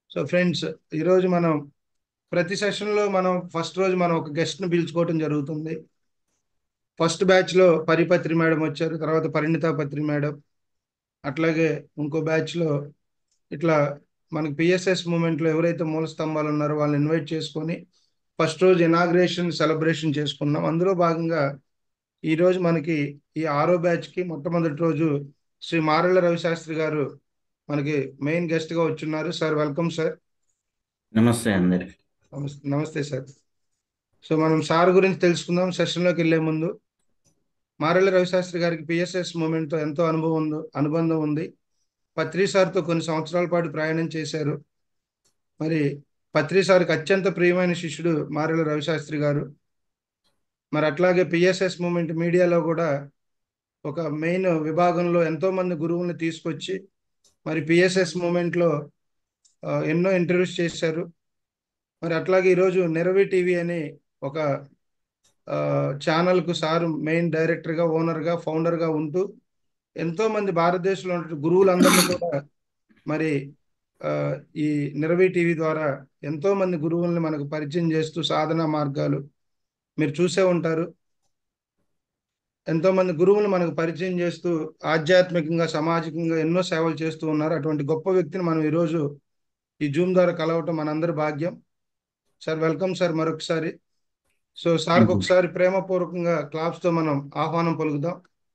So friends ఈరోజు మనం ప్రతి సెషన్లో మనం ఫస్ట్ రోజు మనం ఒక గెస్ట్ను పిలుచుకోవటం జరుగుతుంది ఫస్ట్ బ్యాచ్లో పరిపత్రి మేడం వచ్చారు తర్వాత పరిణిత పత్రి మేడం అట్లాగే ఇంకో బ్యాచ్లో ఇట్లా మనకి పిఎస్ఎస్ మూమెంట్లో ఎవరైతే మూల స్తంభాలు ఉన్నారో వాళ్ళని ఇన్వైట్ చేసుకొని ఫస్ట్ రోజు ఇనాగ్రేషన్ సెలబ్రేషన్ చేసుకున్నాం అందులో భాగంగా ఈరోజు మనకి ఈ ఆరో బ్యాచ్కి మొట్టమొదటి రోజు శ్రీ మారెళ్ళ రవిశాస్త్రి గారు మనకి మెయిన్ గెస్ట్గా వచ్చున్నారు సార్ వెల్కమ్ సార్ నమస్తే అందరికి నమస్తే నమస్తే సార్ సో మనం సార్ గురించి తెలుసుకుందాం సెషన్లోకి వెళ్ళే ముందు మారెళ్ళ రవిశాస్త్రి గారికి పిఎస్ఎస్ మూమెంట్తో ఎంతో అనుభవం ఉంది అనుబంధం ఉంది పత్రి సార్తో కొన్ని సంవత్సరాల పాటు ప్రయాణం చేశారు మరి పత్రి సార్కి అత్యంత ప్రియమైన శిష్యుడు మారెళ్ళ రవిశాస్త్రి గారు మరి అట్లాగే పిఎస్ఎస్ మూమెంట్ మీడియాలో కూడా ఒక మెయిన్ విభాగంలో ఎంతో మంది గురువుల్ని తీసుకొచ్చి మరి పిఎస్ఎస్ మూమెంట్లో ఎన్నో ఇంటర్వ్యూస్ చేశారు మరి అట్లాగే ఈరోజు నెరవి టీవీ అని ఒక ఛానల్కు సార్ మెయిన్ డైరెక్టర్గా ఓనర్గా ఫౌండర్గా ఉంటూ ఎంతో మంది భారతదేశంలో ఉన్న గురువులందరినీ కూడా మరి ఈ నిరవి టీవీ ద్వారా ఎంతో మంది గురువుల్ని మనకు పరిచయం చేస్తూ సాధన మార్గాలు మీరు చూసే ఉంటారు ఎంతో మంది గురువులు మనకు పరిచయం చేస్తూ ఆధ్యాత్మికంగా సామాజికంగా ఎన్నో సేవలు చేస్తూ ఉన్నారు అటువంటి గొప్ప వ్యక్తిని మనం ఈరోజు ఈ జూమ్ ద్వారా కలవటం మనందరి భాగ్యం సార్ వెల్కమ్ సార్ మరొకసారి సో సార్కి ఒకసారి ప్రేమపూర్వకంగా క్లాప్స్ తో మనం ఆహ్వానం పలుకుదాం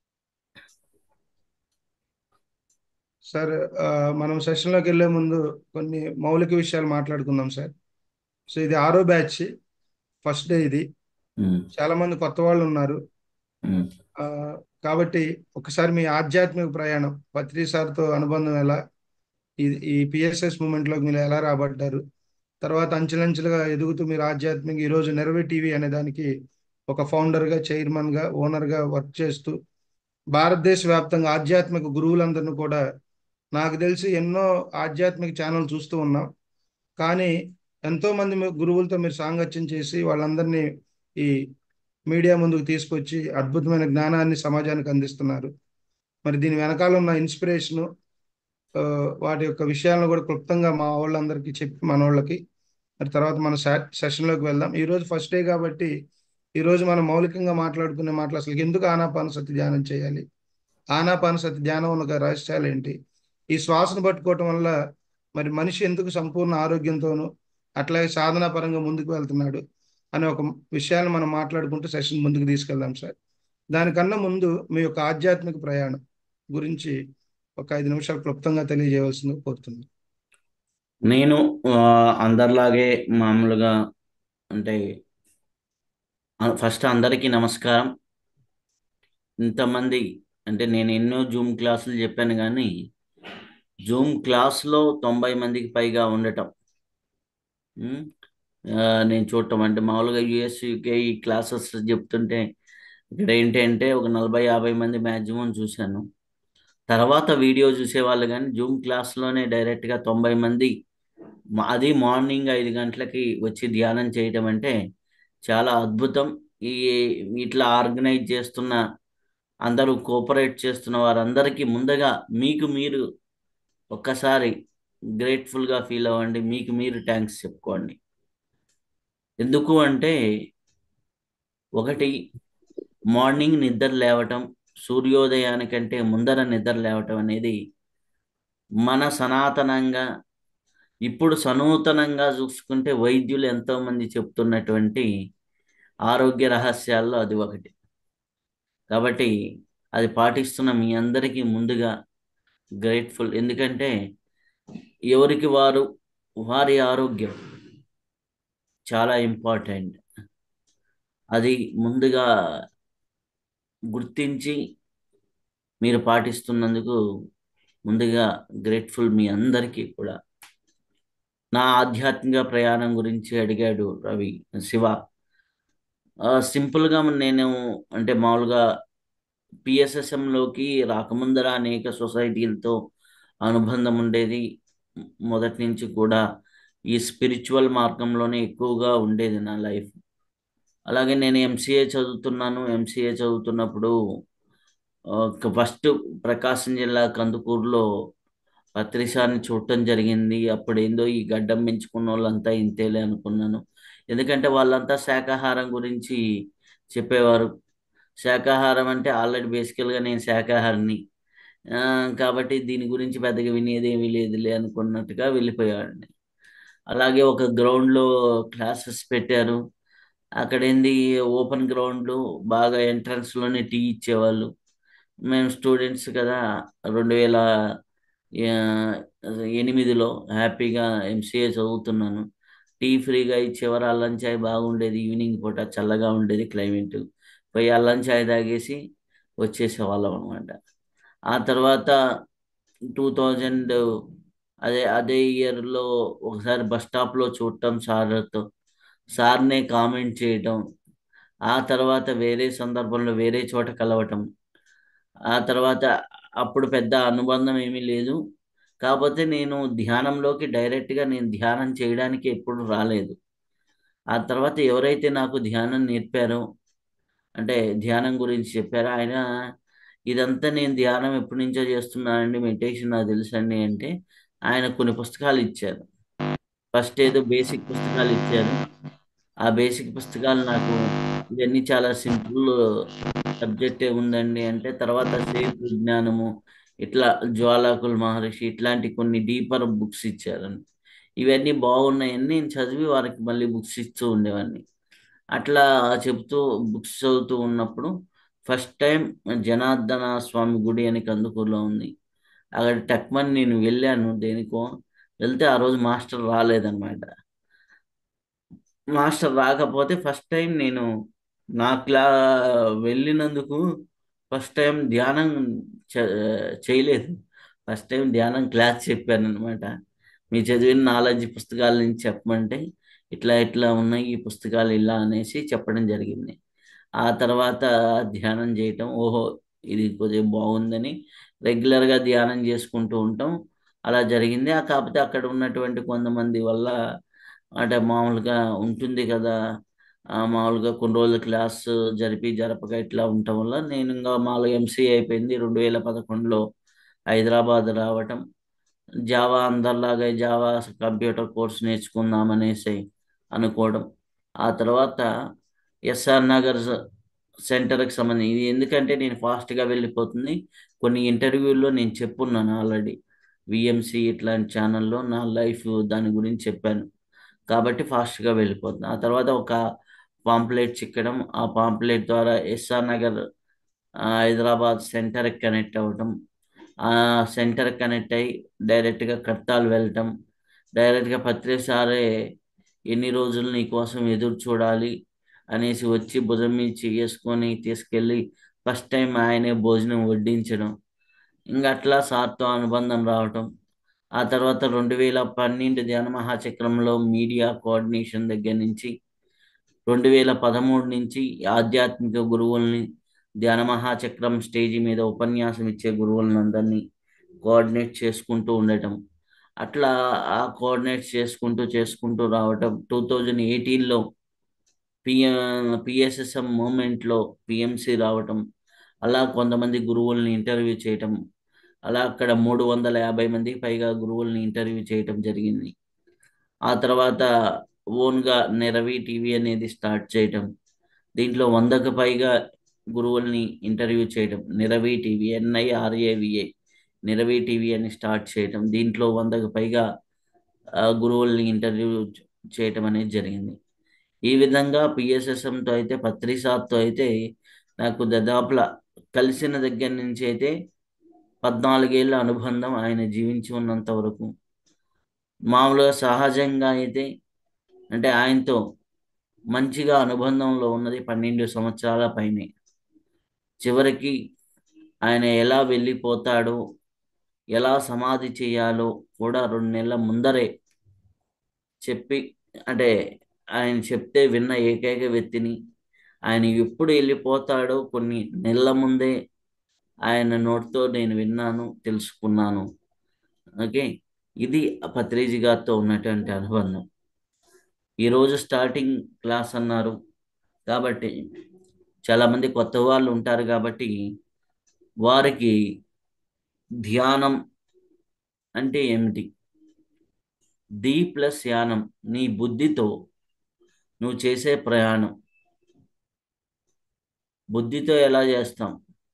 సార్ మనం సెషన్లోకి వెళ్ళే ముందు కొన్ని మౌలిక విషయాలు మాట్లాడుకుందాం సార్ సో ఇది ఆరో బ్యాచ్ ఫస్ట్ డే ఇది చాలా మంది కొత్త వాళ్ళు ఉన్నారు కాబట్టి ఒకసారి మీ ఆధ్యాత్మిక ప్రయాణం పత్రి సార్తో అనుబంధం ఎలా ఈ పిఎస్ఎస్ మూమెంట్లోకి మీరు ఎలా రాబడ్డారు తర్వాత అంచెలంచెలుగా ఎదుగుతూ మీరు ఆధ్యాత్మిక ఈరోజు నెరవే టీవీ అనే దానికి ఒక ఫౌండర్గా చైర్మన్గా ఓనర్గా వర్క్ చేస్తూ భారతదేశ వ్యాప్తంగా ఆధ్యాత్మిక గురువులందరినీ కూడా నాకు తెలిసి ఎన్నో ఆధ్యాత్మిక ఛానల్ చూస్తూ ఉన్నాం కానీ ఎంతో మంది గురువులతో మీరు సాంగత్యం చేసి వాళ్ళందరినీ ఈ మీడియా ముందుకు తీసుకొచ్చి అద్భుతమైన జ్ఞానాన్ని సమాజానికి అందిస్తున్నారు మరి దీని వెనకాల ఉన్న ఇన్స్పిరేషను వాటి యొక్క విషయాలను కూడా క్లుప్తంగా మా వాళ్ళందరికీ చెప్పి మన వాళ్ళకి మరి తర్వాత మన సెషన్లోకి వెళ్దాం ఈరోజు ఫస్ట్ డే కాబట్టి ఈరోజు మనం మౌలికంగా మాట్లాడుకునే మాటలు అసలు ఎందుకు ఆనాపాన సతి ధ్యానం చేయాలి ఆనాపాన సతి ధ్యానం ఉన్న రహస్యాలు ఏంటి ఈ శ్వాసను పట్టుకోవటం వల్ల మరి మనిషి ఎందుకు సంపూర్ణ ఆరోగ్యంతోనూ అట్లాగే సాధనా పరంగా ముందుకు వెళ్తున్నాడు అనే ఒక విషయాన్ని మనం మాట్లాడుకుంటూ సెషన్ ముందుకు తీసుకెళ్దాం సార్ దానికన్నా ముందు మీ యొక్క ఆధ్యాత్మిక ప్రయాణం గురించి ఒక ఐదు నిమిషాలు క్లుప్తంగా తెలియజేయవలసింది కోరుతున్నాను నేను అందరిలాగే మామూలుగా అంటే ఫస్ట్ అందరికీ నమస్కారం ఇంతమంది అంటే నేను ఎన్నో జూమ్ క్లాసులు చెప్పాను కానీ జూమ్ క్లాస్లో తొంభై మందికి పైగా ఉండటం నేను చూడటం అంటే మామూలుగా యుఎస్ యూకే ఈ క్లాసెస్ చెప్తుంటే ఇక్కడ ఏంటి అంటే ఒక నలభై యాభై మంది మ్యాక్సిమం చూశాను తర్వాత వీడియో చూసేవాళ్ళు కానీ జూమ్ క్లాస్లోనే డైరెక్ట్గా తొంభై మంది అది మార్నింగ్ ఐదు గంటలకి వచ్చి ధ్యానం చేయటం అంటే చాలా అద్భుతం ఈ ఇట్లా ఆర్గనైజ్ చేస్తున్న అందరూ కోఆపరేట్ చేస్తున్న వారందరికీ ముందుగా మీకు మీరు ఒక్కసారి గ్రేట్ఫుల్గా ఫీల్ అవ్వండి మీకు మీరు థ్యాంక్స్ చెప్పుకోండి ఎందుకు అంటే ఒకటి మార్నింగ్ నిద్ర లేవటం సూర్యోదయానికంటే ముందర నిద్ర లేవటం అనేది మన సనాతనంగా ఇప్పుడు సనూతనంగా చూసుకుంటే వైద్యులు ఎంతోమంది చెప్తున్నటువంటి ఆరోగ్య రహస్యాల్లో అది ఒకటి కాబట్టి అది పాటిస్తున్న మీ అందరికీ ముందుగా గ్రేట్ఫుల్ ఎందుకంటే ఎవరికి వారు వారి ఆరోగ్యం చాలా ఇంపార్టెంట్ అది ముందుగా గుర్తించి మీరు పాటిస్తున్నందుకు ముందుగా గ్రేట్ఫుల్ మీ అందరికీ కూడా నా ఆధ్యాత్మిక ప్రయాణం గురించి అడిగాడు రవి శివ సింపుల్గా నేను అంటే మామూలుగా పిఎస్ఎస్ఎంలోకి రాకముందర అనేక సొసైటీలతో అనుబంధం ఉండేది మొదటి నుంచి కూడా ఈ స్పిరిచువల్ మార్గంలోనే ఎక్కువగా ఉండేది నా లైఫ్ అలాగే నేను ఎంసీఏ చదువుతున్నాను ఎంసీఏ చదువుతున్నప్పుడు ఫస్ట్ ప్రకాశం జిల్లా కందుకూరులో పత్రిసార్ని చూడటం జరిగింది అప్పుడేందో ఈ గడ్డం పెంచుకున్న వాళ్ళంతా ఇంతేలే అనుకున్నాను ఎందుకంటే వాళ్ళంతా శాకాహారం గురించి చెప్పేవారు శాకాహారం అంటే ఆల్రెడీ బేసికల్గా నేను శాకాహారిని ఆ, కాబట్టి దీని గురించి పెద్దగా వినేది ఏమీ లేదులే అనుకున్నట్టుగా వెళ్ళిపోయాడండి అలాగే ఒక గ్రౌండ్లో క్లాసెస్ పెట్టారు అక్కడ ఏంది ఓపెన్ గ్రౌండ్లు బాగా ఎంట్రన్స్లోనే టీ ఇచ్చేవాళ్ళు మేము స్టూడెంట్స్ కదా రెండు వేల ఆ, ఎనిమిదిలో హ్యాపీగా ఎంసీఏ చదువుతున్నాను టీ ఫ్రీగా ఇచ్చేవారు అల్లం చాయ్ బాగుండేది ఈవినింగ్ పూట చల్లగా ఉండేది క్లైమేట్ పోయి అల్లం చాయ్ తాగేసి వచ్చేసేవాళ్ళం అనమాట ఆ తర్వాత టూ థౌజండ్ అదే అదే ఇయర్లో ఒకసారి బస్ స్టాప్లో చూడటం సార్తో సార్నే కామెంట్ చేయటం ఆ తర్వాత వేరే సందర్భంలో వేరే చోట కలవటం ఆ తర్వాత అప్పుడు పెద్ద అనుబంధం ఏమీ లేదు కాకపోతే నేను ధ్యానంలోకి డైరెక్ట్గా నేను ధ్యానం చేయడానికి ఎప్పుడు రాలేదు ఆ తర్వాత ఎవరైతే నాకు ధ్యానం నేర్పారో అంటే ధ్యానం గురించి చెప్పారో ఆయన ఇదంతా నేను ధ్యానం ఎప్పటి నుంచో చేస్తున్నానండి మెడిటేషన్ నాకు తెలుసండి అంటే ఆయన కొన్ని పుస్తకాలు ఇచ్చారు ఫస్ట్ ఏదో బేసిక్ పుస్తకాలు ఇచ్చారు ఆ బేసిక్ పుస్తకాలు నాకు ఇవన్నీ చాలా సింపుల్ సబ్జెక్టే ఉందండి అంటే తర్వాత సేతు విజ్ఞానము ఇట్లా జ్వాలాకుల మహర్షి ఇట్లాంటి కొన్ని డీపర్ బుక్స్ ఇచ్చారండి ఇవన్నీ బాగున్నాయని నేను చదివి వారికి మళ్ళీ బుక్స్ ఇస్తూ ఉండేవాడిని అట్లా చెప్తూ బుక్స్ చదువుతూ ఉన్నప్పుడు ఫస్ట్ టైం జనార్దన స్వామి గుడి అని కందుకూరులో ఉంది అక్కడ టక్మన్ నేను వెళ్ళాను దేనికో వెళ్తే ఆ రోజు మాస్టర్ రాలేదన్నమాట మాస్టర్ రాకపోతే ఫస్ట్ టైం నేను నా క్లా వెళ్ళినందుకు ఫస్ట్ టైం ధ్యానం చ- చేయలేదు ఫస్ట్ టైం ధ్యానం క్లాస్ చెప్పాను అనమాట మీ చదివిన నాలెడ్జ్ పుస్తకాల నుంచి చెప్పమంటే ఇట్లా ఇట్లా ఉన్నాయి ఈ పుస్తకాలు ఇలా అనేసి చెప్పడం జరిగింది ఆ తర్వాత ధ్యానం చేయటం ఓహో ఇది కొద్దిగా బాగుందని రెగ్యులర్గా ధ్యానం చేసుకుంటూ ఉంటాం అలా జరిగింది ఆ కాకపోతే అక్కడ ఉన్నటువంటి కొంతమంది వల్ల అంటే మామూలుగా ఉంటుంది కదా ఆ మామూలుగా కొన్ని రోజులు క్లాస్ జరిపి జరపక ఇట్లా ఉండటం వల్ల నేను ఇంకా మామూలుగా ఎంసీఏ అయిపోయింది రెండు వేల పదకొండులో హైదరాబాద్ రావటం జావా అందరిలాగా జావా కంప్యూటర్ కోర్స్ నేర్చుకుందాం అనేసి అనుకోవడం ఆ తర్వాత ఎస్ఆర్ నగర్ సెంటర్కి సంబంధించి ఇది ఎందుకంటే నేను ఫాస్ట్గా వెళ్ళిపోతుంది కొన్ని ఇంటర్వ్యూల్లో నేను చెప్పున్నాను ఆల్రెడీ విఎంసి ఇట్లాంటి ఛానల్లో నా లైఫ్ దాని గురించి చెప్పాను కాబట్టి ఫాస్ట్గా వెళ్ళిపోతుంది ఆ తర్వాత ఒక పాంప్లెట్ చిక్కడం ఆ పాంప్లెట్ ద్వారా ఎస్ఆర్ నగర్ ఆ, హైదరాబాద్ సెంటర్కి కనెక్ట్ అవ్వటం ఆ సెంటర్ కనెక్ట్ అయ్యి డైరెక్ట్గా కడతాలు వెళ్ళటం డైరెక్ట్గా పత్రి సారే ఎన్ని రోజులు నీ కోసం ఎదురు చూడాలి అనేసి వచ్చి భుజం మీద చేసుకొని తీసుకెళ్ళి ఫస్ట్ టైం ఆయనే భోజనం వడ్డించడం ఇంకా అట్లా సార్తో అనుబంధం రావటం ఆ తర్వాత రెండు వేల పన్నెండు ధ్యాన మహాచక్రంలో మీడియా కోఆర్డినేషన్ దగ్గర నుంచి రెండు వేల పదమూడు నుంచి ఆధ్యాత్మిక గురువుల్ని ధ్యాన మహాచక్రం స్టేజి మీద ఉపన్యాసం ఇచ్చే గురువులను అందరినీ కోఆర్డినేట్ చేసుకుంటూ ఉండటం అట్లా ఆ కోఆర్డినేట్ చేసుకుంటూ చేసుకుంటూ రావటం టూ థౌజండ్ ఎయిటీన్లో పిఎం పిఎస్ఎస్ఎం మూమెంట్లో పిఎంసి రావటం అలా కొంతమంది గురువుల్ని ఇంటర్వ్యూ చేయటం అలా అక్కడ మూడు వందల యాభై మందికి పైగా గురువుల్ని ఇంటర్వ్యూ చేయటం జరిగింది ఆ తర్వాత ఓన్గా నెరవి టీవీ అనేది స్టార్ట్ చేయటం దీంట్లో వందకు పైగా గురువుల్ని ఇంటర్వ్యూ చేయటం Nirava TV NIRAVA Nirava TV అని స్టార్ట్ చేయటం దీంట్లో వందకు పైగా ఆ, గురువుల్ని ఇంటర్వ్యూ చేయటం అనేది జరిగింది ఈ విధంగా పిఎస్ఎస్ఎంతో అయితే పత్రిసాత్తో అయితే నాకు దాదాపులా కలిసిన దగ్గర నుంచి అయితే పద్నాలుగేళ్ల అనుబంధం ఆయన జీవించి ఉన్నంత వరకు మామూలుగా సహజంగా అయితే అంటే ఆయనతో మంచిగా అనుబంధంలో ఉన్నది పన్నెండు సంవత్సరాల పైనే చివరికి ఆయన ఎలా వెళ్ళిపోతాడో ఎలా సమాధి చేయాలో కూడా రెండు నెలల ముందరే చెప్పి అంటే ఆయన చెప్తే విన్న ఏకైక వ్యక్తిని ఆయన ఎప్పుడు వెళ్ళిపోతాడో కొన్ని నెలల ముందే ఆయన నోటితో నేను విన్నాను తెలుసుకున్నాను ఓకే ఇది పత్రిజీ గారితో ఉన్నటువంటి అనుబంధం ఈరోజు స్టార్టింగ్ క్లాస్ అన్నారు కాబట్టి చాలామంది కొత్త వాళ్ళు ఉంటారు కాబట్టి వారికి ధ్యానం అంటే ఏమిటి ది ప్లస్ యానం నీ బుద్ధితో నువ్వు చేసే ప్రయాణం బుద్ధితో ఎలా చేస్తాం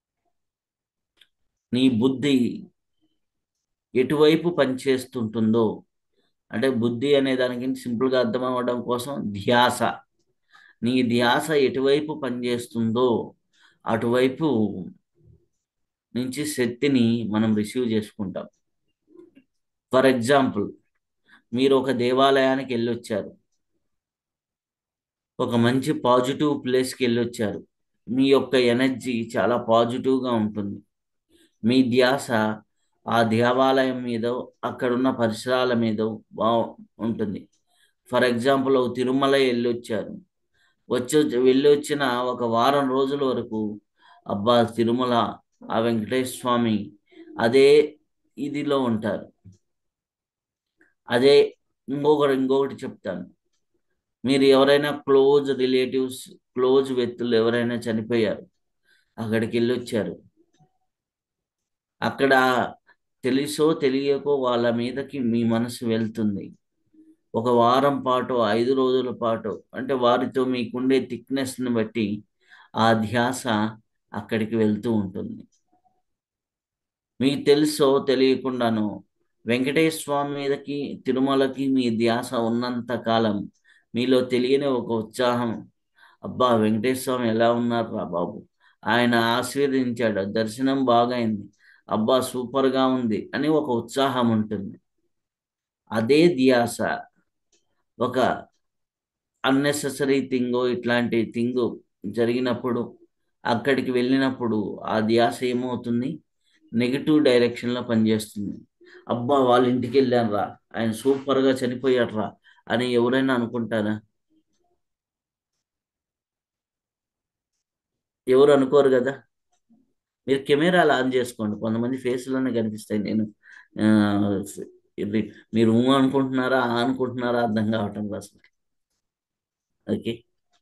నీ బుద్ధి ఎటువైపు పనిచేస్తుంటుందో అంటే బుద్ధి అనే దానికి సింపుల్గా అర్థం అవ్వడం కోసం ధ్యాస నీ ధ్యాస ఎటువైపు పనిచేస్తుందో అటువైపు నుంచి శక్తిని మనం రిసీవ్ చేసుకుంటాం ఫర్ ఎగ్జాంపుల్ మీరు ఒక దేవాలయానికి వెళ్ళొచ్చారు ఒక మంచి పాజిటివ్ ప్లేస్కి వెళ్ళొచ్చారు మీ యొక్క ఎనర్జీ చాలా పాజిటివ్గా ఉంటుంది మీ ధ్యాస ఆ దేవాలయం మీద అక్కడున్న పరిసరాల మీద బా ఉంటుంది ఫర్ ఎగ్జాంపుల్ ఒక తిరుమల వెళ్ళొచ్చారు వచ్చి వెళ్ళి వచ్చిన ఒక వారం రోజుల వరకు అబ్బా తిరుమల ఆ వెంకటేశ్వర స్వామి అదే ఇదిలో ఉంటారు అదే ఇంకొకటి ఇంకొకటి చెప్తాను మీరు ఎవరైనా క్లోజ్ రిలేటివ్స్ క్లోజ్ వ్యక్తులు ఎవరైనా చనిపోయారు అక్కడికి వెళ్ళి వచ్చారు అక్కడ తెలుసో తెలియకో వాళ్ళ మీదకి మీ మనసు వెళ్తుంది ఒక వారం పాటు ఐదు రోజుల పాటు అంటే వారితో మీకుండే థిక్నెస్ని బట్టి ఆ ధ్యాస అక్కడికి వెళ్తూ ఉంటుంది మీకు తెలుసో తెలియకుండానో వెంకటేశ్వర స్వామి మీదకి తిరుమలకి మీ ధ్యాస ఉన్నంత కాలం మీలో తెలియని ఒక ఉత్సాహం అబ్బా వెంకటేశ్వర స్వామి ఎలా ఉన్నారు రా బాబు ఆయన ఆశీర్వదించాడు దర్శనం బాగైంది అబ్బా సూపర్గా ఉంది అని ఒక ఉత్సాహం ఉంటుంది అదే ధ్యాస ఒక అన్నెసెసరీ థింగో ఇట్లాంటి థింగు జరిగినప్పుడు అక్కడికి వెళ్ళినప్పుడు ఆ ధ్యాస ఏమవుతుంది నెగిటివ్ డైరెక్షన్లో పనిచేస్తుంది అబ్బా వాళ్ళ ఇంటికి వెళ్ళాను రా ఆయన సూపర్గా చనిపోయాడు రా అని ఎవరైనా అనుకుంటారా ఎవరు అనుకోరు కదా మీరు కెమెరాలు ఆన్ చేసుకోండి కొంతమంది ఫేస్లోనే కనిపిస్తాయి నేను ఆ, ఇది మీరు ఊ అనుకుంటున్నారా ఆ అనుకుంటున్నారా అర్థం కావటం లేదు అసలు ఓకే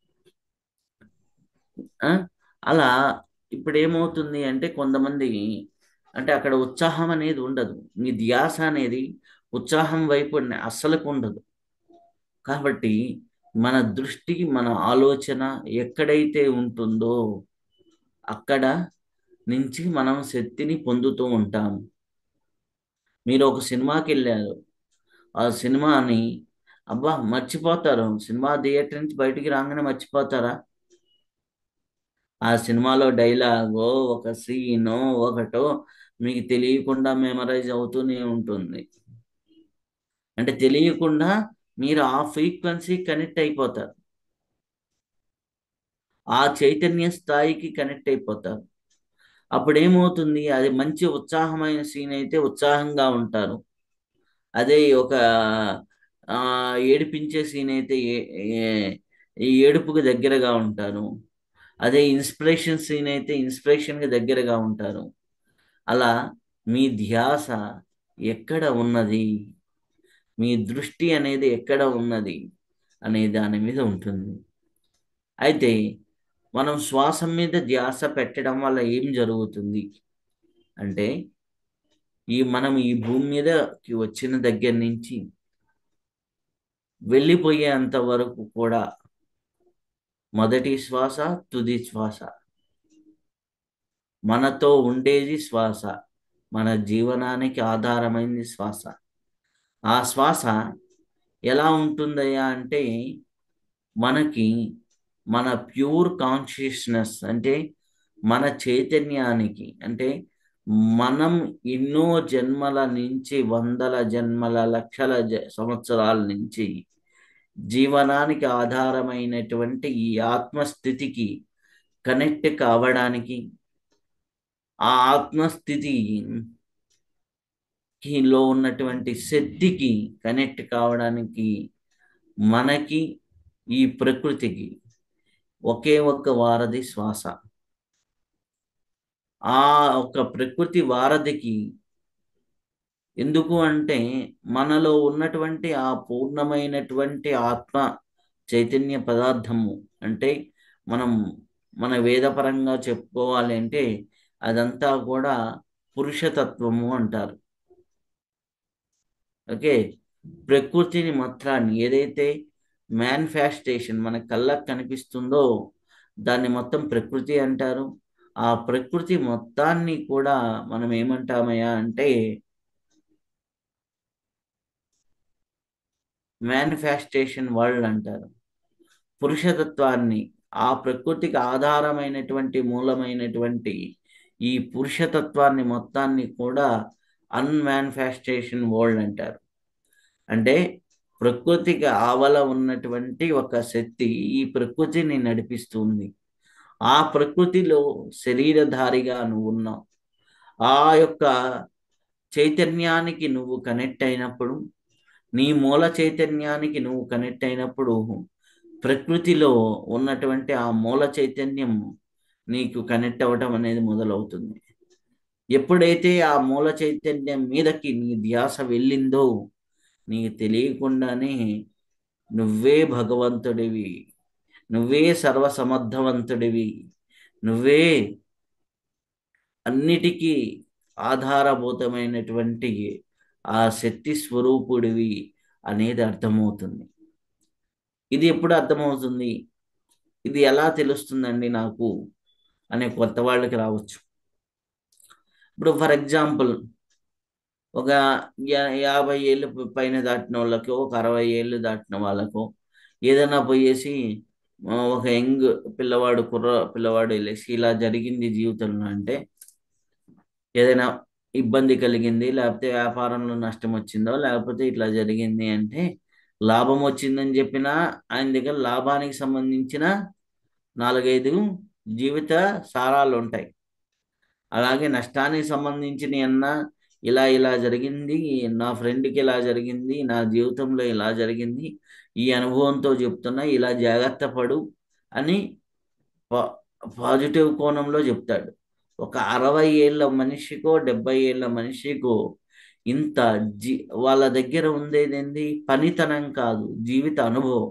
ఆ? అలా ఇప్పుడు ఏమవుతుంది అంటే కొంతమంది అంటే అక్కడ ఉత్సాహం అనేది ఉండదు మీ ధ్యాస అనేది ఉత్సాహం వైపు న- అస్సలకు ఉండదు కాబట్టి మన దృష్టికి మన ఆలోచన ఎక్కడైతే ఉంటుందో అక్కడ నుంచి మనం శక్తిని పొందుతూ ఉంటాం మీరు ఒక సినిమాకి వెళ్ళారు ఆ సినిమాని అబ్బా మర్చిపోతారు సినిమా థియేటర్ నుంచి బయటికి రాగానే మర్చిపోతారా ఆ సినిమాలో డైలాగో ఒక సీనో ఒకటో మీకు తెలియకుండా మెమరైజ్ అవుతూనే ఉంటుంది అంటే తెలియకుండా మీరు ఆ ఫ్రీక్వెన్సీ కనెక్ట్ అయిపోతారు ఆ చైతన్య స్థాయికి కనెక్ట్ అయిపోతారు అప్పుడు ఏమవుతుంది అది మంచి ఉత్సాహమైన సీన్ అయితే ఉత్సాహంగా ఉంటారు అదే ఒక ఆ, ఏడిపించే సీన్ అయితే ఏ- ఏ- ఈ ఏడుపుకి దగ్గరగా ఉంటారు అదే ఇన్స్పిరేషన్ సీన్ అయితే ఇన్స్పిరేషన్కి దగ్గరగా ఉంటారు అలా మీ ధ్యాస ఎక్కడ ఉన్నది మీ దృష్టి అనేది ఎక్కడ ఉన్నది అనే దాని మీద ఉంటుంది అయితే మనం శ్వాస మీద ధ్యాస పెట్టడం వల్ల ఏం జరుగుతుంది అంటే ఈ మనం ఈ భూమి మీదకి వచ్చిన దగ్గర నుంచి వెళ్ళిపోయేంత వరకు కూడా మొదటి శ్వాస తుది శ్వాస మనతో ఉండేది శ్వాస మన జీవనానికి ఆధారమైంది శ్వాస ఆ శ్వాస ఎలా ఉంటుందయ్యా అంటే మనకి మన ప్యూర్ కాన్షియస్నెస్ అంటే మన చైతన్యానికి అంటే మనం ఎన్నో జన్మల నుంచి వందల జన్మల లక్షల జ సంవత్సరాల నుంచి జీవనానికి ఆధారమైనటువంటి ఈ ఆత్మస్థితికి కనెక్ట్ కావడానికి ఆ ఆత్మస్థితి లో ఉన్నటువంటి శక్తికి కనెక్ట్ కావడానికి మనకి ఈ ప్రకృతికి ఒకే ఒక్క వారధి శ్వాస ఆ ఒక ప్రకృతి వారధికి ఎందుకు అంటే మనలో ఉన్నటువంటి ఆ పూర్ణమైనటువంటి ఆత్మ చైతన్య పదార్థము అంటే మనం మన వేదపరంగా చెప్పుకోవాలి అంటే అదంతా కూడా పురుషతత్వము అంటారు ఓకే ప్రకృతిని మొత్తాన్ని ఏదైతే మేనిఫెస్టేషన్ మన కళ్ళకు కనిపిస్తుందో దాన్ని మొత్తం ప్రకృతి అంటారు ఆ ప్రకృతి మొత్తాన్ని కూడా మనం ఏమంటామయ్యా అంటే మేనిఫెస్టేషన్ వరల్డ్ అంటారు పురుషతత్వాన్ని ఆ ప్రకృతికి ఆధారమైనటువంటి మూలమైనటువంటి ఈ పురుషతత్వాన్ని మొత్తాన్ని కూడా అన్మానిఫెస్టేషన్ వరల్డ్ అంటారు అంటే ప్రకృతికి ఆవల ఉన్నటువంటి ఒక శక్తి ఈ ప్రకృతిని నడిపిస్తుంది ఆ ప్రకృతిలో శరీరధారిగా నువ్వు ఉన్నావు ఆ యొక్క చైతన్యానికి నువ్వు కనెక్ట్ అయినప్పుడు నీ మూల చైతన్యానికి నువ్వు కనెక్ట్ అయినప్పుడు ప్రకృతిలో ఉన్నటువంటి ఆ మూల చైతన్యం నీకు కనెక్ట్ అవ్వటం అనేది మొదలవుతుంది ఎప్పుడైతే ఆ మూల చైతన్యం మీదకి నీ ధ్యాస వెళ్ళిందో నీకు తెలియకుండానే నువ్వే భగవంతుడివి నువ్వే సర్వసమర్థవంతుడివి నువ్వే అన్నిటికీ ఆధారభూతమైనటువంటి ఆ శక్తి స్వరూపుడివి అనేది అర్థమవుతుంది ఇది ఎప్పుడు అర్థమవుతుంది ఇది ఎలా తెలుస్తుందండి నాకు అనే కొత్త వాళ్ళకి రావచ్చు ఇప్పుడు ఫర్ ఎగ్జాంపుల్ ఒక యా- యాభై ఏళ్ళు పైన దాటిన వాళ్ళకి ఒక అరవై ఏళ్ళు దాటిన వాళ్ళకు ఏదైనా పోయేసి ఆ, ఒక యంగ్ పిల్లవాడు కుర్ర పిల్లవాడు వెళ్ళేసి ఇలా జరిగింది జీవితంలో అంటే ఏదైనా ఇబ్బంది కలిగింది లేకపోతే వ్యాపారంలో నష్టం వచ్చిందో లేకపోతే ఇట్లా జరిగింది అంటే లాభం వచ్చిందని చెప్పినా ఆయన దగ్గర లాభానికి సంబంధించిన నాలుగైదు జీవిత సారాలు ఉంటాయి అలాగే నష్టానికి సంబంధించిన అన్న ఇలా ఇలా జరిగింది నా ఫ్రెండ్కి ఇలా జరిగింది నా జీవితంలో ఇలా జరిగింది ఈ అనుభవంతో చెప్తున్నా ఇలా జాగ్రత్త పడు అని పా- పాజిటివ్ కోణంలో చెప్తాడు ఒక అరవై ఏళ్ళ మనిషికో డెబ్బై ఏళ్ళ మనిషికో ఇంత జీ వాళ్ళ దగ్గర ఉండేదేంది పనితనం కాదు జీవిత అనుభవం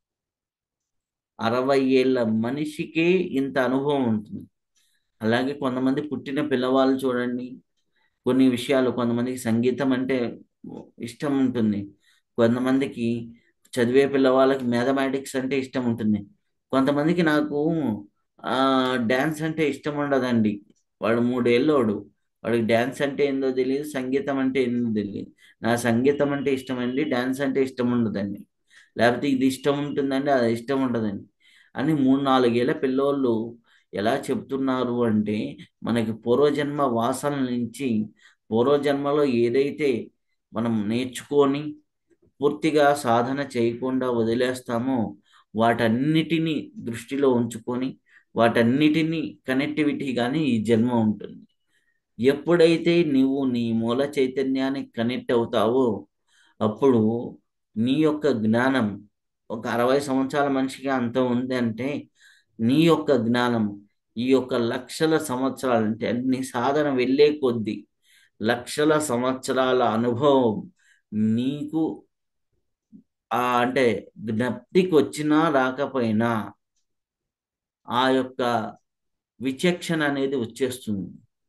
అరవై ఏళ్ళ మనిషికి ఇంత అనుభవం ఉంటుంది అలాగే కొంతమంది పుట్టిన పిల్లవాళ్ళు చూడండి కొన్ని విషయాలు కొంతమందికి సంగీతం అంటే ఇష్టం ఉంటుంది కొంతమందికి చదివే పిల్లవాళ్ళకి మ్యాథమెటిక్స్ అంటే ఇష్టం ఉంటుంది కొంతమందికి నాకు డ్యాన్స్ అంటే ఇష్టం ఉండదండి వాడు మూడేళ్ళోడు వాడికి డ్యాన్స్ అంటే ఏందో తెలియదు సంగీతం అంటే ఏందో తెలియదు నా సంగీతం అంటే ఇష్టం అండి డ్యాన్స్ అంటే ఇష్టం ఉండదండి లేకపోతే ఇది ఇష్టం ఉంటుందండి అది ఇష్టం ఉండదండి అని మూడు నాలుగేళ్ల పిల్లోళ్ళు ఎలా చెప్తున్నారు అంటే మనకి పూర్వజన్మ వాసన నుంచి పూర్వజన్మలో ఏదైతే మనం నేర్చుకొని పూర్తిగా సాధన చేయకుండా వదిలేస్తామో వాటన్నిటినీ దృష్టిలో ఉంచుకొని వాటన్నిటినీ కనెక్టివిటీ కానీ ఈ జన్మ ఉంటుంది ఎప్పుడైతే నీవు నీ మూల చైతన్యానికి కనెక్ట్ అవుతావో అప్పుడు నీ యొక్క జ్ఞానం ఒక అరవై సంవత్సరాల మనిషికి అంత ఉంది అంటే నీ యొక్క జ్ఞానం ఈ యొక్క లక్షల సంవత్సరాలు అంటే నీ సాధన వెళ్ళే కొద్దీ లక్షల సంవత్సరాల అనుభవం నీకు ఆ అంటే జ్ఞప్తికి వచ్చినా రాకపోయినా ఆ యొక్క విచక్షణ అనేది వచ్చేస్తుంది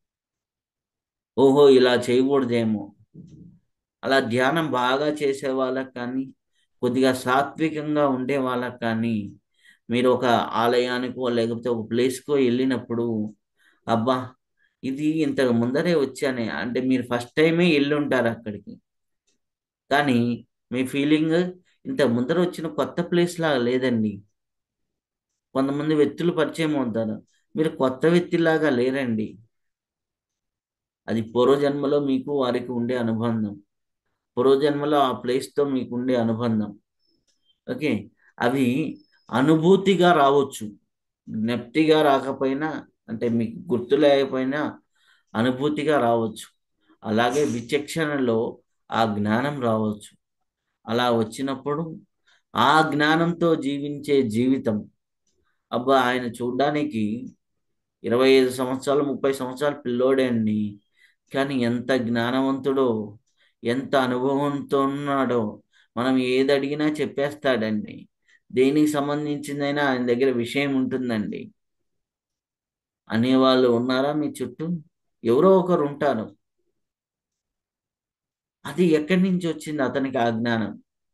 ఓహో ఇలా చేయకూడదేమో అలా ధ్యానం బాగా చేసే వాళ్ళకి కానీ కొద్దిగా సాత్వికంగా ఉండే వాళ్ళకి కానీ మీరు ఒక ఆలయానికో లేకపోతే ఒక ప్లేస్కో వెళ్ళినప్పుడు అబ్బా ఇది ఇంతకు ముందరే వచ్చానే అంటే మీరు ఫస్ట్ టైమే వెళ్ళి ఉంటారు అక్కడికి కానీ మీ ఫీలింగ్ ఇంత ముందర వచ్చిన కొత్త ప్లేస్ లాగా లేదండి కొంతమంది వ్యక్తులు పరిచయం అవుతారు మీరు కొత్త వ్యక్తిలాగా లేరండి అది పూర్వజన్మలో మీకు వారికి ఉండే అనుబంధం పూర్వజన్మలో ఆ ప్లేస్తో మీకు ఉండే అనుబంధం ఓకే అవి అనుభూతిగా రావచ్చు జ్ఞప్తిగా రాకపోయినా అంటే మీకు గుర్తు లేకపోయినా అనుభూతిగా రావచ్చు అలాగే విచక్షణలో ఆ జ్ఞానం రావచ్చు అలా వచ్చినప్పుడు ఆ జ్ఞానంతో జీవించే జీవితం అబ్బా ఆయన చూడ్డానికి ఇరవై ఐదు సంవత్సరాలు ముప్పై సంవత్సరాలు పిల్లోడే అండి కానీ ఎంత జ్ఞానవంతుడో ఎంత అనుభవంతో ఉన్నాడో మనం ఏది అడిగినా చెప్పేస్తాడండి దేనికి సంబంధించిందైనా ఆయన దగ్గర విషయం ఉంటుందండి అనేవాళ్ళు ఉన్నారా మీ చుట్టూ ఎవరో ఒకరు ఉంటారు అది ఎక్కడి నుంచి వచ్చింది అతనికి ఆ జ్ఞానం